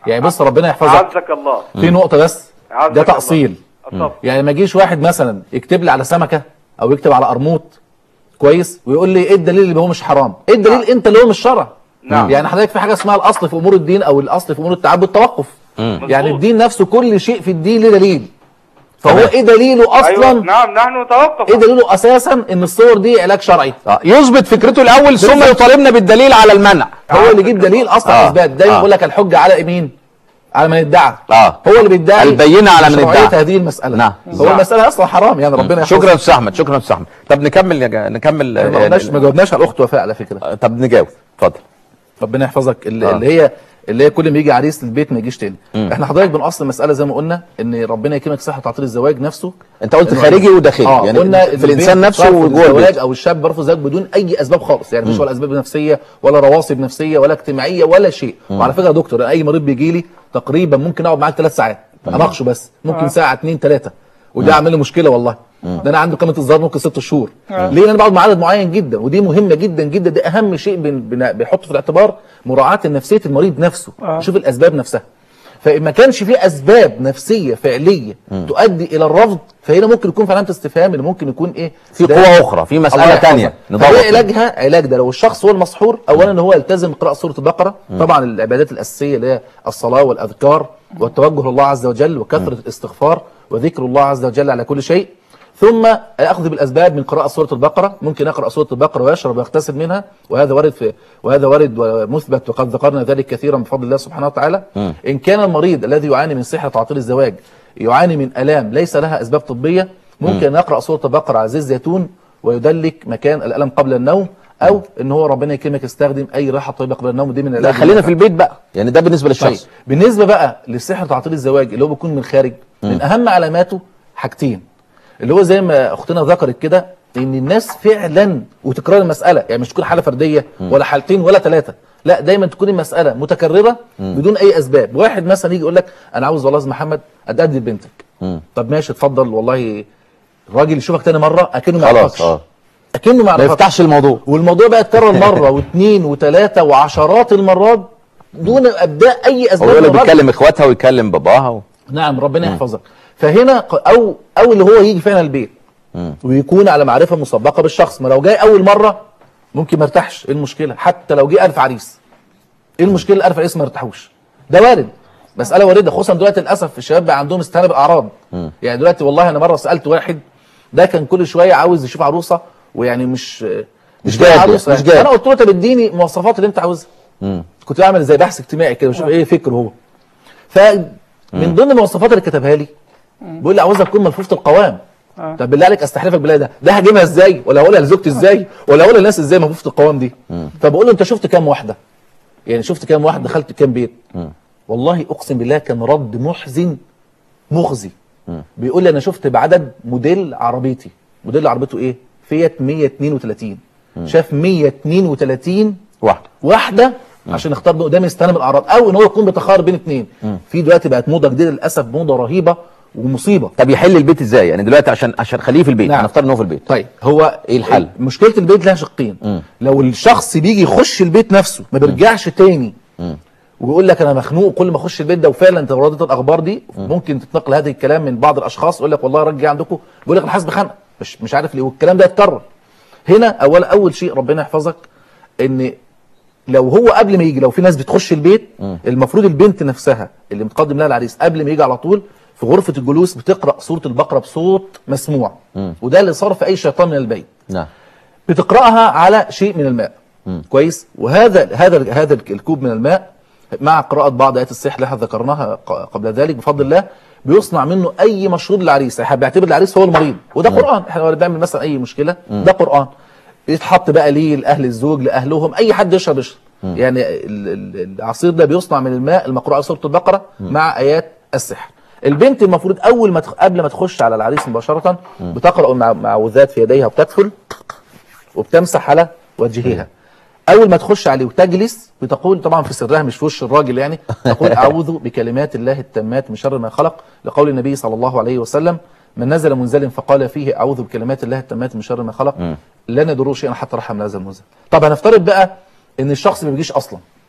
يعني بص ربنا يحفظك عزك الله في نقطه بس عزك ده الله. تاصيل أصف. يعني ما يجيش واحد مثلا يكتب لي على سمكه او يكتب على قرموط كويس ويقول لي ايه الدليل اللي هو مش حرام ايه الدليل انت اللي هو مش شرع نعم. يعني حضرتك في حاجه اسمها الاصل في امور الدين او الاصل في امور التعبد التوقف يعني مظبوط. الدين نفسه كل شيء في الدين له دليل فهو تمام. ايه دليله اصلا ايوه نعم نحن نتوقف ايه دليله اساسا ان الصور دي علاج شرعي آه، يثبت فكرته الاول ثم يطالبنا بالدليل على المنع هو اللي يجيب دليل اصلا آه. اثبات دايما آه. بيقول لك الحجه على مين على من ادعى آه. هو اللي بيدعي البينة على من مشروعية ادعى. هذه المساله نعم. هو نعم. المساله اصلا حرام يعني ربنا يحفظك. شكرا استاذ احمد شكرا استاذ احمد طب نكمل يا جا... نكمل ما آه، جاوبناش آه، ما جاوبناش على الاخت وفاء على فكره طب نجاوب اتفضل ربنا يحفظك اللي, آه. اللي هي اللي هي كل ما يجي عريس للبيت ما يجيش تاني احنا حضرتك بنأصل المساله زي ما قلنا ان ربنا يكرمك صحه تعطيل الزواج نفسه انت قلت إنه- خارجي وداخلي اه يعني قلنا في الانسان البنت نفسه ترفض وجوه الزواج البيت او الشاب بيرفض الزواج بدون اي اسباب خالص يعني مش ولا اسباب نفسيه ولا رواسب نفسيه ولا اجتماعيه ولا شيء وعلى فكره يا دكتور أنا اي مريض بيجي لي تقريبا ممكن اقعد معاه ثلاث ساعات اناقشه بس ممكن ساعه اثنين ثلاثه وده عامل لي مشكله والله ده انا عنده كاميرا الظهر ممكن ست شهور ليه لأن انا بقعد مع عدد معين جدا ودي مهمه جدا جدا ده اهم شيء بن- بن- بنحطه في الاعتبار مراعاه نفسيه المريض نفسه آه. شوف الاسباب نفسها فما كانش في اسباب نفسيه فعليه تؤدي الى الرفض فهنا ممكن يكون في علامه استفهام اللي ممكن يكون ايه في ده- قوة أخرى في الله مسألة يحفظك. تانية ندور فده فيها. علاجها علاج ده لو الشخص هو المسحور اولا ان هو يلتزم بقراءه سوره البقره طبعا العبادات الاساسيه اللي هي الصلاه والاذكار والتوجه لله عز وجل وكثره الاستغفار وذكر الله عز وجل على كل شيء ثم اخذ بالاسباب من قراءه سوره البقره ممكن اقرا سوره البقره ويشرب ويغتسل منها وهذا وارد في وهذا وارد ومثبت وقد ذكرنا ذلك كثيرا بفضل الله سبحانه وتعالى ان كان المريض الذي يعاني من سحر تعطيل الزواج يعاني من الام ليس لها اسباب طبيه ممكن أن يقرا سوره البقره على زيت زيتون ويدلك مكان الالم قبل النوم او ان هو ربنا يكرمك يستخدم اي راحه طيبه قبل النوم دي من لا العلاج خلينا المنفع. في البيت بقى يعني ده بالنسبة طيب للشخص بالنسبه بقى للسحر تعطيل الزواج اللي هو بيكون من الخارج من اهم علاماته حاجتين اللي هو زي ما اختنا ذكرت كده ان الناس فعلا وتكرار المساله يعني مش تكون حاله فرديه ولا حالتين ولا ثلاثه لا دايما تكون المساله متكرره بدون اي اسباب واحد مثلا يجي يقول لك انا عاوز والله يا أستاذ محمد اتقدم لبنتك طب ماشي اتفضل والله الراجل يشوفك تاني مره اكنه ما خلاص يعرفكش اه اكنه ما ما يعرفكش يفتحش الموضوع والموضوع بقى اتكرر مره واثنين وثلاثه وعشرات المرات دون ابداء اي اسباب هو اللي للرد. بيتكلم اخواتها ويكلم باباها و... نعم ربنا يحفظك فهنا ق- او او اللي هو يجي فعلا البيت ويكون على معرفه مسبقه بالشخص ما لو جاي اول مره ممكن ما ارتاحش ايه المشكله حتى لو جه الف عريس ايه المشكله الالف عريس ما ارتاحوش ده وارد مساله وارده خصوصا دلوقتي للاسف الشباب بقى عندهم استهانه بالاعراض يعني دلوقتي والله انا مره سالت واحد ده كان كل شويه عاوز يشوف عروسه ويعني مش مش لاقي جاد عروسه مش يعني. جاد. انا قلت له طب اديني المواصفات اللي انت عاوزها كنت بعمل زي بحث اجتماعي كده بشوف ايه فكره هو فمن ضمن المواصفات اللي كتبها لي بيقول لي عاوزها تكون ملفوفه القوام آه. طب بالله عليك استحلفك بالله ده ده هجيبها ازاي ولا هقولها لزوجتي ازاي ولا هقولها للناس ازاي ملفوفه القوام دي فبقول له انت شفت كام واحده يعني شفت كام واحد دخلت كام بيت والله اقسم بالله كان رد محزن مخزي بيقول لي انا شفت بعدد موديل عربيتي موديل عربيته ايه فيات 132 شاف 132 واحد واحده عشان يختار ده قدام يستلم الاعراض او ان هو يكون بيتخير بين اثنين في دلوقتي بقت موضه جديده للاسف موضه رهيبه ومصيبه طب يحل البيت ازاي يعني دلوقتي عشان عشان خليه في البيت نعم. هنفترض ان هو في البيت طيب هو إيه الحل؟ مشكله البيت لها شقين لو الشخص بيجي يخش البيت نفسه ما بيرجعش تاني ويقول لك انا مخنوق كل ما اخش البيت ده وفعلا توردت الاخبار دي ممكن تتنقل هذا الكلام من بعض الاشخاص يقول لك والله رجع عندكم بيقول لك انا حاسس بخنقه مش مش عارف ليه والكلام ده يتكرر هنا اول اول شيء ربنا يحفظك ان لو هو قبل ما يجي لو في ناس بتخش البيت المفروض البنت نفسها اللي متقدم لها العريس قبل ما يجي على طول في غرفه الجلوس بتقرا سوره البقره بصوت مسموع وده اللي صار في اي شيطان من البيت نعم بتقراها على شيء من الماء كويس وهذا هذا هذا الكوب من الماء مع قراءة بعض آيات السحر اللي احنا ذكرناها ق- قبل ذلك بفضل الله بيصنع منه أي مشروب للعريس احنا بنعتبر العريس هو المريض وده قرآن احنا ولا بنعمل مثلا أي مشكلة ده قرآن يتحط بقى ليه لأهل الزوج لأهلهم أي حد يشرب يشرب يعني ال- ال- العصير ده بيصنع من الماء المقروء على سورة البقرة مع آيات السحر البنت المفروض أول ما تخ... قبل ما تخش على العريس مباشرة بتقرأ المعوذات في يديها وبتدخل وبتمسح على وجهها اول ما تخش عليه وتجلس بتقول طبعا في سرها مش في وش الراجل يعني تقول اعوذ بكلمات الله التامات من شر ما خلق لقول النبي صلى الله عليه وسلم من نزل منزل فقال فيه اعوذ بكلمات الله التامات من شر ما خلق لن يضره شيئا حتى رحم من هذا المنزل طب هنفترض بقى ان الشخص ما بيجيش اصلا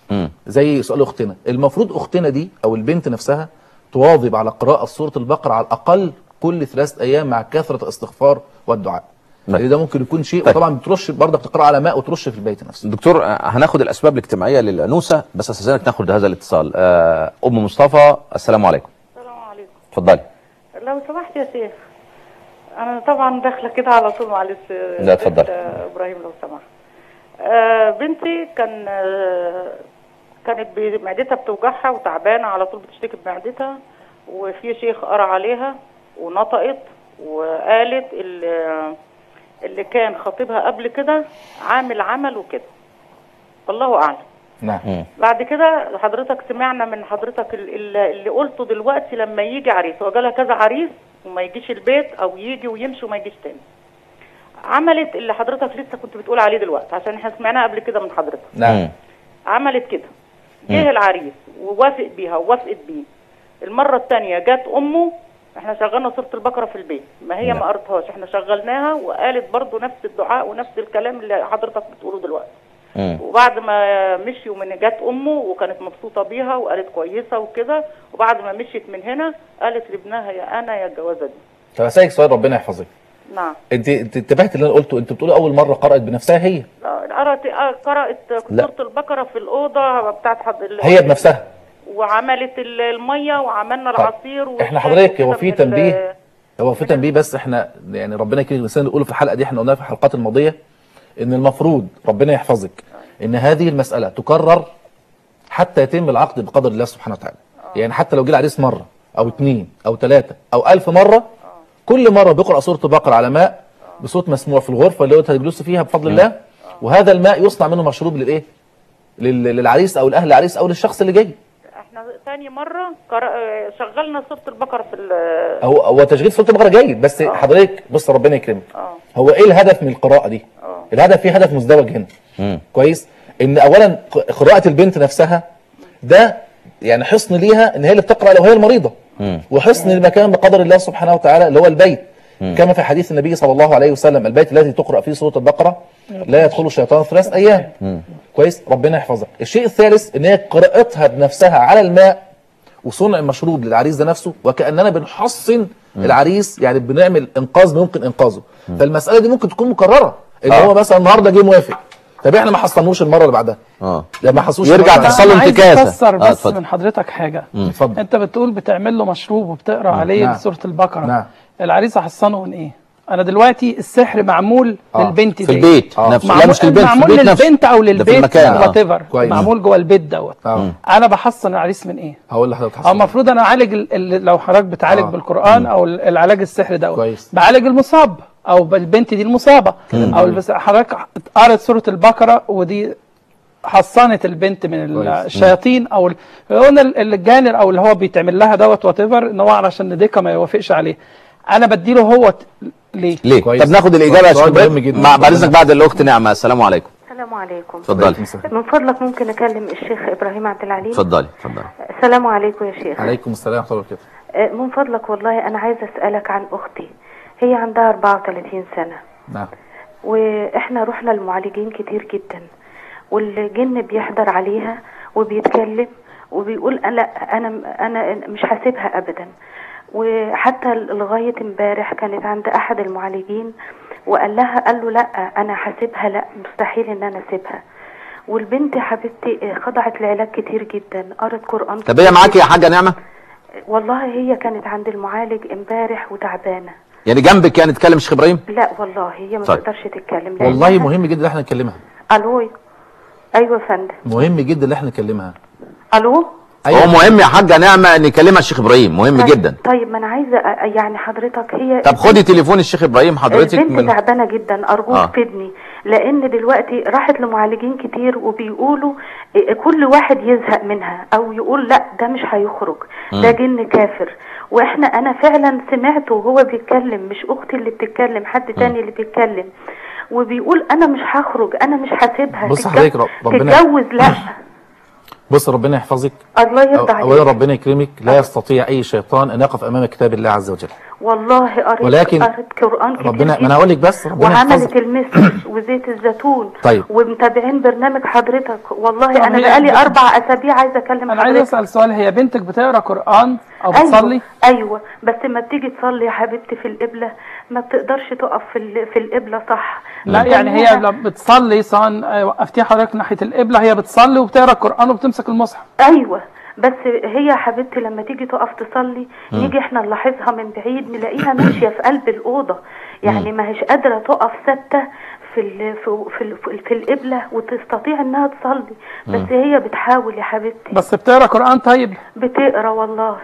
مم. زي سؤال اختنا المفروض اختنا دي او البنت نفسها تواظب على قراءه سوره البقره على الاقل كل ثلاث ايام مع كثره الاستغفار والدعاء طيب. لان ده ممكن يكون شيء طيب. وطبعا بترش برضك تقرا على ماء وترش في البيت نفسه دكتور آه، هناخد الاسباب الاجتماعيه للانوثه بس استاذنك ناخد هذا الاتصال آه، ام مصطفى السلام عليكم السلام عليكم اتفضلي لو سمحت يا شيخ انا طبعا داخله كده على طول معلش لا، اتفضل. بنت ابراهيم لو سمحت آه بنتي كان آه كانت ب- معدتها بتوجعها وتعبانه على طول بتشتكي بمعدتها وفي شيخ قرا عليها ونطقت وقالت اللي, اللي كان خطيبها قبل كده عامل عمل وكده والله اعلم نعم بعد كده حضرتك سمعنا من حضرتك ال- ال- اللي قلته دلوقتي لما يجي عريس هو جالها كذا عريس وما يجيش البيت او يجي ويمشي وما يجيش تاني عملت اللي حضرتك لسه كنت بتقول عليه دلوقتي عشان احنا سمعناه قبل كده من حضرتك نعم عملت كده جه العريس ووافق بيها ووافقت بيه المره الثانيه جت امه احنا شغلنا سوره البقره في البيت ما هي نعم. ما قرتهاش احنا شغلناها وقالت برضو نفس الدعاء ونفس الكلام اللي حضرتك بتقوله دلوقتي مم. وبعد ما مشيوا من جت امه وكانت مبسوطه بيها وقالت كويسه وكده وبعد ما مشيت من هنا قالت لابنها يا انا يا الجوازه دي طب اسالك سؤال ربنا يحفظك نعم انت انت انتبهت اللي انا قلته انت بتقولي اول مره قرات بنفسها هي لا، قرأت آه، قرأت لا. سورة البقرة في الأوضة بتاعت حد هي بنفسها وعملت ال- المية وعملنا العصير احنا وشاي حضرتك وكده هو في من ال- تنبيه هو في تنبيه بس احنا يعني ربنا يكرمك الانسان اللي نقوله في الحلقه دي احنا قلناها في الحلقات الماضيه ان المفروض ربنا يحفظك ان هذه المساله تكرر حتى يتم العقد بقدر الله سبحانه وتعالى يعني حتى لو جه العريس مره او اثنين او ثلاثه او ألف مره كل مره بيقرا سوره البقره على ماء بصوت مسموع في الغرفه اللي هو هيجلسوا فيها بفضل الله وهذا الماء يصنع منه مشروب للايه لل- للعريس او لاهل العريس او للشخص اللي جاي احنا تاني مرة قرأ... آه، شغلنا سورة البقرة في ال- هو هو تشغيل سوره البقره جيد بس حضرتك بص ربنا يكرمك اه هو ايه الهدف من القراءه دي اه الهدف فيه هدف مزدوج هنا مم. كويس ان اولا ق- قراءه البنت نفسها ده يعني حصن ليها ان هي اللي بتقرا لو هي المريضه مم. وحصن المكان بقدر الله سبحانه وتعالى اللي هو البيت كما في حديث النبي صلى الله عليه وسلم البيت الذي تقرا فيه سوره البقره لا يدخل الشيطان ثلاث ايام كويس ربنا يحفظك الشيء الثالث ان هي قراءتها بنفسها على الماء وصنع المشروب للعريس ده نفسه وكاننا بنحصن العريس يعني بنعمل انقاذ ما يمكن انقاذه فالمساله دي ممكن تكون مكرره ان آه. هو مثلا النهارده جه موافق طب احنا ما حصلناش المره اللي بعدها اه لما حصلوش يرجع المرة اللي تحصل له أنا عايز انتكاسة. افسر آه، بس اتفضل. من حضرتك حاجه بعدها. اتفضل انت بتقول بتعمل له مشروب وبتقرا عليه نعم. سوره البقره نعم. العريس هحصنه من ايه انا دلوقتي السحر معمول آه. للبنت في دي البيت آه. نفسه لا معمول, مش للبنت في معمول البيت نفسه للبنت او ده في للبيت المكان آه. وات ايفر كويس. معمول جوه البيت دوت اه انا بحصن العريس من ايه هقول لحضرتك هو حصل المفروض انا اعالج ال- ال- لو حضرتك بتعالج آه. بالقران او ال- العلاج السحري دوت كويس. بعالج المصاب او بالبنت دي المصابه او بس حضرتك قرأت سوره البقره ودي حصنت البنت من ال- كويس. الشياطين او ال- قلنا ال- الجانر او اللي هو بيتعمل لها دوت وات ايفر ان هو علشان نديكا ما يوافقش عليه انا بديله هو ت- ليه؟ ليه كويس. طب ناخد الاجابه يا سؤال شيخ مهم إبراهيم. جدا. مع بعد اذنك بعد الاخت نعمه السلام عليكم السلام عليكم اتفضلي من فضلك ممكن اكلم الشيخ ابراهيم عبد العليم اتفضلي اتفضلي السلام عليكم يا شيخ عليكم السلام ورحمه الله وبركاته آه، من فضلك والله انا عايزه اسالك عن اختي هي عندها 34 سنه نعم واحنا رحنا لمعالجين كتير جدا والجن بيحضر عليها وبيتكلم وبيقول انا انا انا مش هسيبها ابدا وحتى لغايه امبارح كانت عند احد المعالجين وقال لها قال له لا انا هسيبها لا مستحيل ان انا اسيبها والبنت حبيبتي خضعت لعلاج كتير جدا قرت قران طب هي كتير معاكي يا جداً. حاجه نعمه والله هي كانت عند المعالج امبارح وتعبانه يعني جنبك يعني تكلم الشيخ ابراهيم لا والله هي ما طيب. تقدرش تتكلم والله لأنها- مهم جدا ان احنا نكلمها الو ايوه يا فندم مهم جدا ان احنا نكلمها الو هو مهم يا حاجه نعمه ان يكلمها الشيخ ابراهيم مهم طيب- جدا طيب ما انا عايزه أ- يعني حضرتك هي طب خدي تليفون الشيخ ابراهيم حضرتك البنت من تعبانه جدا ارجوك آه. فدني لان دلوقتي راحت لمعالجين كتير وبيقولوا إيه، كل واحد يزهق منها او يقول لا ده مش هيخرج ده جن كافر واحنا انا فعلا سمعته وهو بيتكلم مش اختي اللي بتتكلم حد تاني اللي بيتكلم وبيقول انا مش هخرج انا مش هسيبها بص تتجو- حضرتك رب- ربنا- تتجوز لا بص ربنا يحفظك الله أو- يرضى اولا عليك ربنا يكرمك لا يستطيع اي شيطان ان يقف امام كتاب الله عز وجل والله قريت ولكن قريت قران كتير ربنا ما جداً. انا هقول لك بس ربنا وعملت يحفظك المسك وزيت الزيتون طيب. ومتابعين برنامج حضرتك والله طب انا هي- بقالي اربع اسابيع عايزه اكلم انا عايز حضرتك اسال سؤال هي بنتك بتقرا قران او أيوة بتصلي ايوه بس ما بتيجي تصلي يا حبيبتي في القبله ما بتقدرش تقف في ال- في القبله صح لا يعني هي لما بتصلي سواء آه، وقفتيها حضرتك ناحيه القبله هي بتصلي وبتقرا القران وبتمسك المصحف ايوه بس هي يا حبيبتي لما تيجي تقف تصلي نيجي احنا نلاحظها من بعيد نلاقيها ماشيه في قلب الاوضه يعني ما هيش قادره تقف ثابته في ال في في, ال في القبله وتستطيع انها تصلي بس هي بتحاول يا حبيبتي بس بتقرا قران طيب بتقرا والله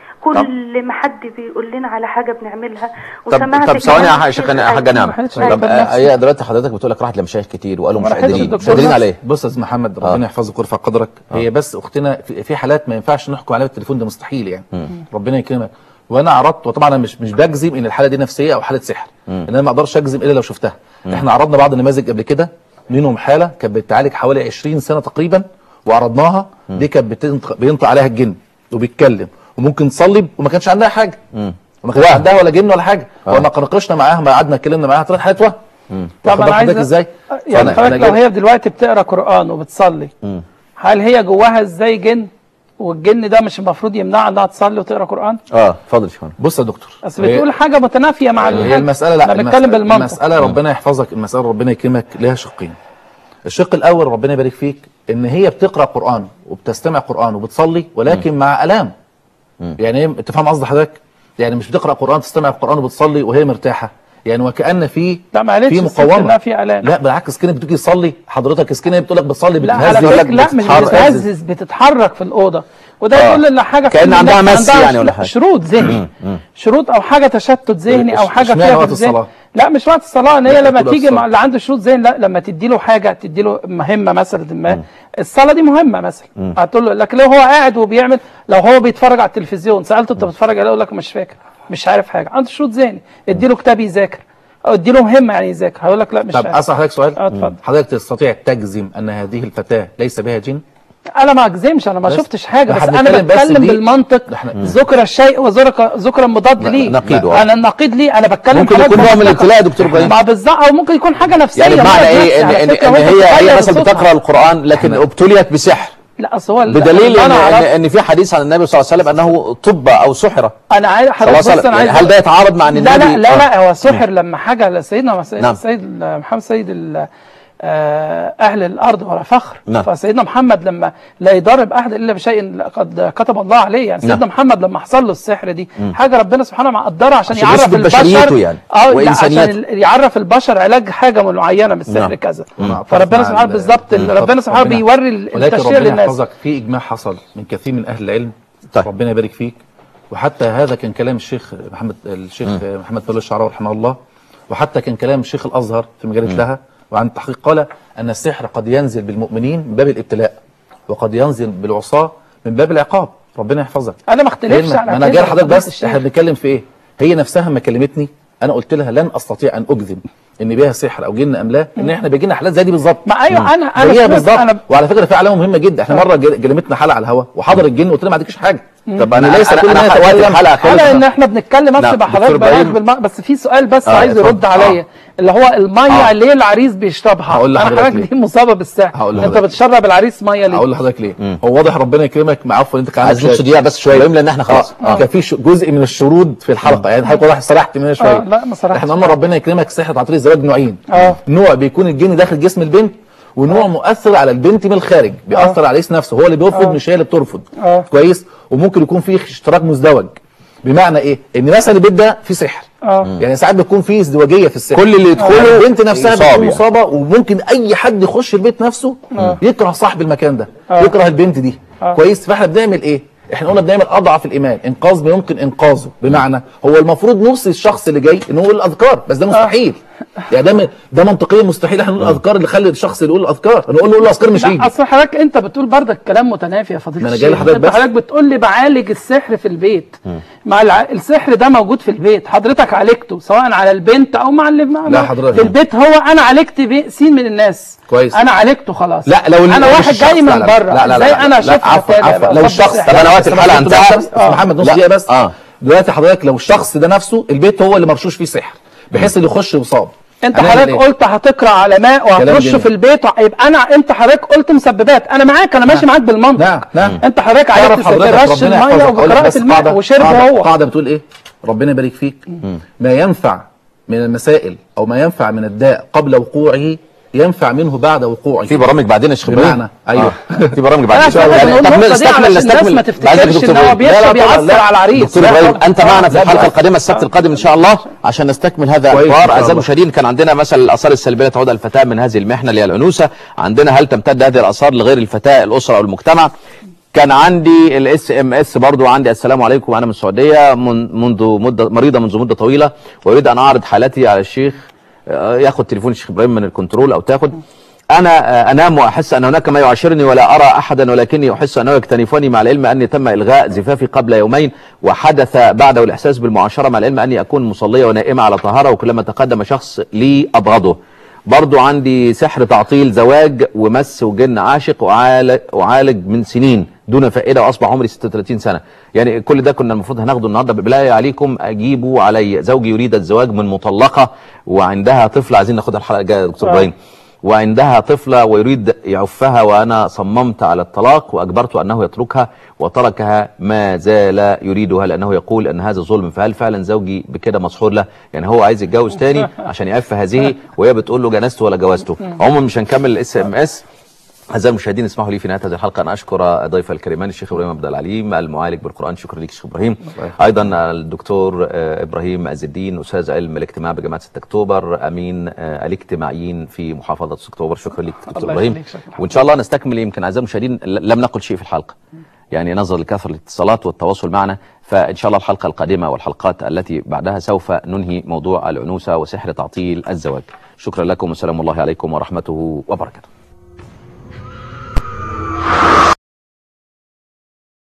كل ما حد بيقول لنا على حاجه بنعملها طب وسمعت طب ثواني كلام يا شيخ الشيخ حاجه نعم ما راحتش طب للدكتور آه، نفسه. هي دلوقتي حضرتك بتقول لك راحت لمشايخ كتير وقالوا ما مش راحتش قادرين مش للدكتور قادرين نفسه. عليه بص يا استاذ محمد ربنا يحفظك ويرفع قدرك هي بس اختنا في, في حالات ما ينفعش نحكم عليها بالتليفون ده مستحيل يعني ربنا يكرمك وانا عرضت وطبعا انا مش مش بجزم ان الحاله دي نفسيه او حاله سحر ان انا ما اقدرش اجزم الا لو شفتها احنا عرضنا بعض النماذج قبل كده منهم حاله كانت بتعالج حوالي 20 سنه تقريبا وعرضناها دي كانت بتنطق بينطق عليها الجن وبيتكلم وممكن تصلي وما كانش عندها حاجه وما كانش عندها ولا جن ولا حاجه ولما ناقشنا معاها ما قعدنا اتكلمنا معاها طلعت حياتها طب انا عايز ازاي يعني فأنا- حضرتك أنا لو جايب- هي دلوقتي بتقرا قران وبتصلي هل هي جواها ازاي جن والجن ده مش المفروض يمنعها انها تصلي وتقرا قران اه اتفضل يا شيخ بص يا دكتور بس هي- بتقول حاجه متنافيه مع اللي هي المسألة لا احنا بنتكلم المسألة- بالمنطق المسألة ربنا يحفظك المسألة ربنا يكرمك لها شقين الشق الأول ربنا يبارك فيك إن هي بتقرأ قرآن وبتستمع قرآن وبتصلي ولكن مع ألام يعني ايه انت فاهم قصد حضرتك؟ يعني مش بتقرأ قرآن تستمع قرآن وبتصلي وهي مرتاحة يعني وكأن في لا ما قالتش في الست مقاومة إنها في آلام. لا بالعكس كده بتيجي تصلي حضرتك سكينة بتقول لك بتصلي لا بتتهز على يقول لك فكره لا مش بتتحرك. بتتهزز بتتحرك في الاوضه وده آه. يدل ان حاجه كأن في عندها النفس مس عندها يعني ولا ش- حاجة. شروط ذهني شروط او حاجه تشتت ذهني او حاجه اشمعنى فيها وقت في الذهن الصلاة؟ لا مش وقت الصلاه ان هي لا، لما طول تيجي الصلاة. مع اللي عنده شروط ذهن لا لما تدي له حاجه تدي له مهمه مثلا ما الصلاه دي مهمه مثلا هتقول له لكن لو هو قاعد وبيعمل لو هو بيتفرج على التلفزيون سالته انت بتتفرج عليه يقول لك مش فاكر مش عارف حاجه عنده شروط ذهني ادي له كتاب يذاكر او ادي له مهمه يعني يذاكر هيقول لك لا مش طب عارف اسال حضرتك سؤال اه، اتفضل. حضرتك تستطيع تجزم ان هذه الفتاه ليس بها جن انا ما اجزمش انا ما بس- شفتش حاجه ده بس احنا انا بنتكلم بس بتكلم دي- بالمنطق ده احنا- ذكر الشيء وذكر ذكر مضاد ليه نقيض واحد. انا النقيض ليه انا بتكلم ممكن حضرتك يكون نوع من بمنطق. الابتلاء يا دكتور ابراهيم ما بالظبط او ممكن يكون حاجه نفسيه يعني بمعنى مرض ايه نفسي ان, على إن, فكرة، إن وانت هي هي بتغير مثلا صوتها. بتقرا القران لكن ابتليت بسحر لا اصل هو بدليل ان انا ان, عرفت إن في حديث عن النبي صلى الله عليه وسلم انه طب او سحر انا عايز صلى الله حضرتك عليه بص وسلم انا يعني عايز هل ده يتعارض مع ان لا النبي لا لا آه. لا هو سحر لما حاجه لسيدنا سيد نعم. سيد محمد سيد ال- آه، اهل الارض ولا فخر نعم. فسيدنا محمد لما لا يضرب احد الا بشيء قد كتب الله عليه يعني سيدنا نعم. محمد لما حصل له السحر دي حاجه ربنا سبحانه مقدرها عشان, عشان يعرف يثبت البشر بشريته يعني، اه لا وإنسانيته. عشان ال- يعرف البشر علاج حاجه معينه من السحر نعم. كذا مع- فربنا مع سبحانه ال- بالظبط ال- ربنا سبحانه ربنا- بيوري ال- ولكن التشريع ربنا للناس يحفظك في اجماع حصل من كثير من اهل العلم طيب. ربنا يبارك فيك وحتى هذا كان كلام الشيخ محمد الشيخ محمد فاروق الشعراوي رحمه الله وحتى كان كلام الشيخ الازهر في مجله لها وعن التحقيق قال ان السحر قد ينزل بالمؤمنين من باب الابتلاء وقد ينزل بالعصاه من باب العقاب ربنا يحفظك انا ما اختلفش لأن- على ما انا كده جاي لحضرتك فضيلة بس الشيخ. احنا بنتكلم في ايه هي نفسها ما كلمتني انا قلت لها لن استطيع ان اجزم ان بيها سحر او جن ام لا ان احنا بيجي لنا حالات زي دي بالظبط ما ايوه انا انا زيها سمعت- بالظبط انا وعلى فكره في علامه مهمه جدا احنا مره جل- جلمتنا حلقه على الهواء وحضر الجن وقلت له ما عندكش حاجه طب انا ليس انا, كل أنا ما وقت يتكلم الحلقه خلص على ان احنا بنتكلم نعم، بس دكتور بحضرتك بلاش إبراهيم. بالم... بس في سؤال بس آه، عايز اتفضل. يرد عليا اللي هو الميه آه. اللي العريس بيشربها هقول انا لحضرتك حضرتك ليه. دي مصابه بالسحر هقول انت لحضرتك. بتشرب العريس ميه ليه اقول لحضرتك ليه هو واضح ربنا يكرمك مع عفوا انت كان عايز عندك نص دقيقه بس شويه إبراهيم، لان احنا خلاص اه آه. كان في ش- جزء من الشرود في الحلقه يعني حضرتك واضح سرحت منها شويه آه، لا، ما سرحتش. احنا قلنا ربنا يكرمك سحر عن طريق الزواج نوعين آه. نوع بيكون الجن داخل جسم البنت ونوع مؤثر على البنت من الخارج بيأثر على العريس نفسه هو اللي بيرفض آه. مش هي اللي بترفض آه. كويس وممكن يكون فيه اشتراك مزدوج بمعنى ايه ان مثلا البيت ده فيه سحر اه يعني ساعات بيكون فيه ازدواجيه في السحر كل اللي يدخله يعني البنت نفسها يصاب بتكون يعني. مصابه وممكن اي حد يخش البيت نفسه يكره صاحب المكان ده آه. يكره البنت دي آه. كويس فاحنا بنعمل ايه احنا قلنا بنعمل اضعف الايمان انقاذ ما يمكن انقاذه بمعنى هو المفروض نوصي الشخص اللي جاي انه يقول الاذكار بس ده مستحيل يعني ده م- ده منطقيا مستحيل احنا نقول الاذكار اللي خلي الشخص اللي يقول الاذكار نقول له قول الاذكار مش هيجي لا اصل حضرتك انت بتقول برضك كلام متنافي يا فضيله ما أنا جاي الشيخ. لحضرتك انت بس. حضرتك بتقول لي بعالج السحر في البيت مع الع... السحر ده موجود في البيت حضرتك عالجته سواء على البنت او مع اللي مع لا حضرتك. في البيت هو انا عالجت بي... سين من الناس كويس. انا عالجته خلاص لا لو انا لو واحد الشخص- جاي من لا لا بره لا لا ازاي لا انا لا اشوفها عفوا تاني عفوا أبقى لو أصاب الشخص بالسحر؟ طب انا وقت الحلقه انتهى بس محمد نص لا. دقيقه بس اه دلوقتي حضرتك لو الشخص ده نفسه البيت هو اللي مرشوش فيه سحر بحيث اللي يخش يصاب انت هنعمل حضرتك إيه؟ قلت هتقرا على ماء وهترش جميل. في البيت وع- يبقى انا انت حضرتك قلت مسببات انا معاك انا ماشي معاك بالمنطق نعم نعم انت حضرتك تعرف عرفت حضرتك رش ربنا الميه يحفظك. أقول لك وقراءه بس الماء قاعدة- وشربه قاعدة- هو قاعده بتقول ايه ربنا يبارك فيك ما ينفع من المسائل او ما ينفع من الداء قبل وقوعه ينفع منه بعد وقوعه في برامج بعدين يا شيخ ابراهيم بمعنى ايوه آه. في برامج بعدين أنا عشان كده بقول طب النقطة دي نستكمل علشان الناس نستكمل ما بعد تفتكرش دكتور إن هو إبراهيم. بيشرب لا، لا، طبعاً، يأثر لا. على العريس. دكتور لا، ابراهيم طبعاً. انت معنا في لا، الحلقه لا. القادمه السبت القادم ان شاء الله عشان نستكمل هذا كويس، إن الحوار شاء اعزائي الله. المشاهدين كان عندنا مثلا الاثار السلبيه تعود على الفتاه من هذه المحنه اللي هي الانوثه عندنا هل تمتد هذه الاثار لغير الفتاه الاسره او المجتمع كان عندي الاس ام اس برضو عندي السلام عليكم انا من السعوديه من منذ مده مريضه منذ مده طويله واريد ان اعرض حالتي على الشيخ آه، ياخد تليفون الشيخ ابراهيم من الكنترول او تاخد انا آه، انام واحس ان هناك ما يعاشرني ولا ارى احدا ولكني احس انه يكتنفني مع العلم اني تم الغاء زفافي قبل يومين وحدث بعده الاحساس بالمعاشره مع العلم اني اكون مصليه ونائمه على طهاره وكلما تقدم شخص لي ابغضه برضو عندي سحر تعطيل زواج ومس وجن عاشق وعالج, وعالج من سنين دون فائده واصبح عمري 36 سنه يعني كل ده كنا المفروض هناخده النهارده بالله عليكم اجيبوا علي زوجي يريد الزواج من مطلقه وعندها طفل عايزين ناخدها الحلقه الجايه يا دكتور آه. ابراهيم وعندها طفلة ويريد يعفها وأنا صممت على الطلاق وأجبرت أنه يتركها وتركها ما زال يريدها لأنه يقول أن هذا ظلم فهل فعلا زوجي بكده مسحور له يعني هو عايز يتجوز تاني عشان يعف هذه وهي بتقول له جنسته ولا جوازته عموما مش هنكمل الاس ام اس أعزائي المشاهدين اسمحوا لي في نهاية هذه الحلقة أن أشكر ضيف الكريمان الشيخ إبراهيم عبد العليم المعالج بالقرآن شكرا لك شيخ إبراهيم أيضا الدكتور آه، إبراهيم عز الدين أستاذ علم الاجتماع بجامعة 6 أكتوبر أمين آه، الاجتماعيين في محافظة 6 أكتوبر شكرا لك دكتور الله إبراهيم يخليك، شكرا. وإن شاء الله نستكمل يمكن أعزائي المشاهدين ل- لم نقل شيء في الحلقة يعني نظرا لكثرة الاتصالات والتواصل معنا فإن شاء الله الحلقة القادمة والحلقات التي بعدها سوف ننهي موضوع العنوسة وسحر تعطيل الزواج شكرا لكم والسلام الله عليكم ورحمته وبركاته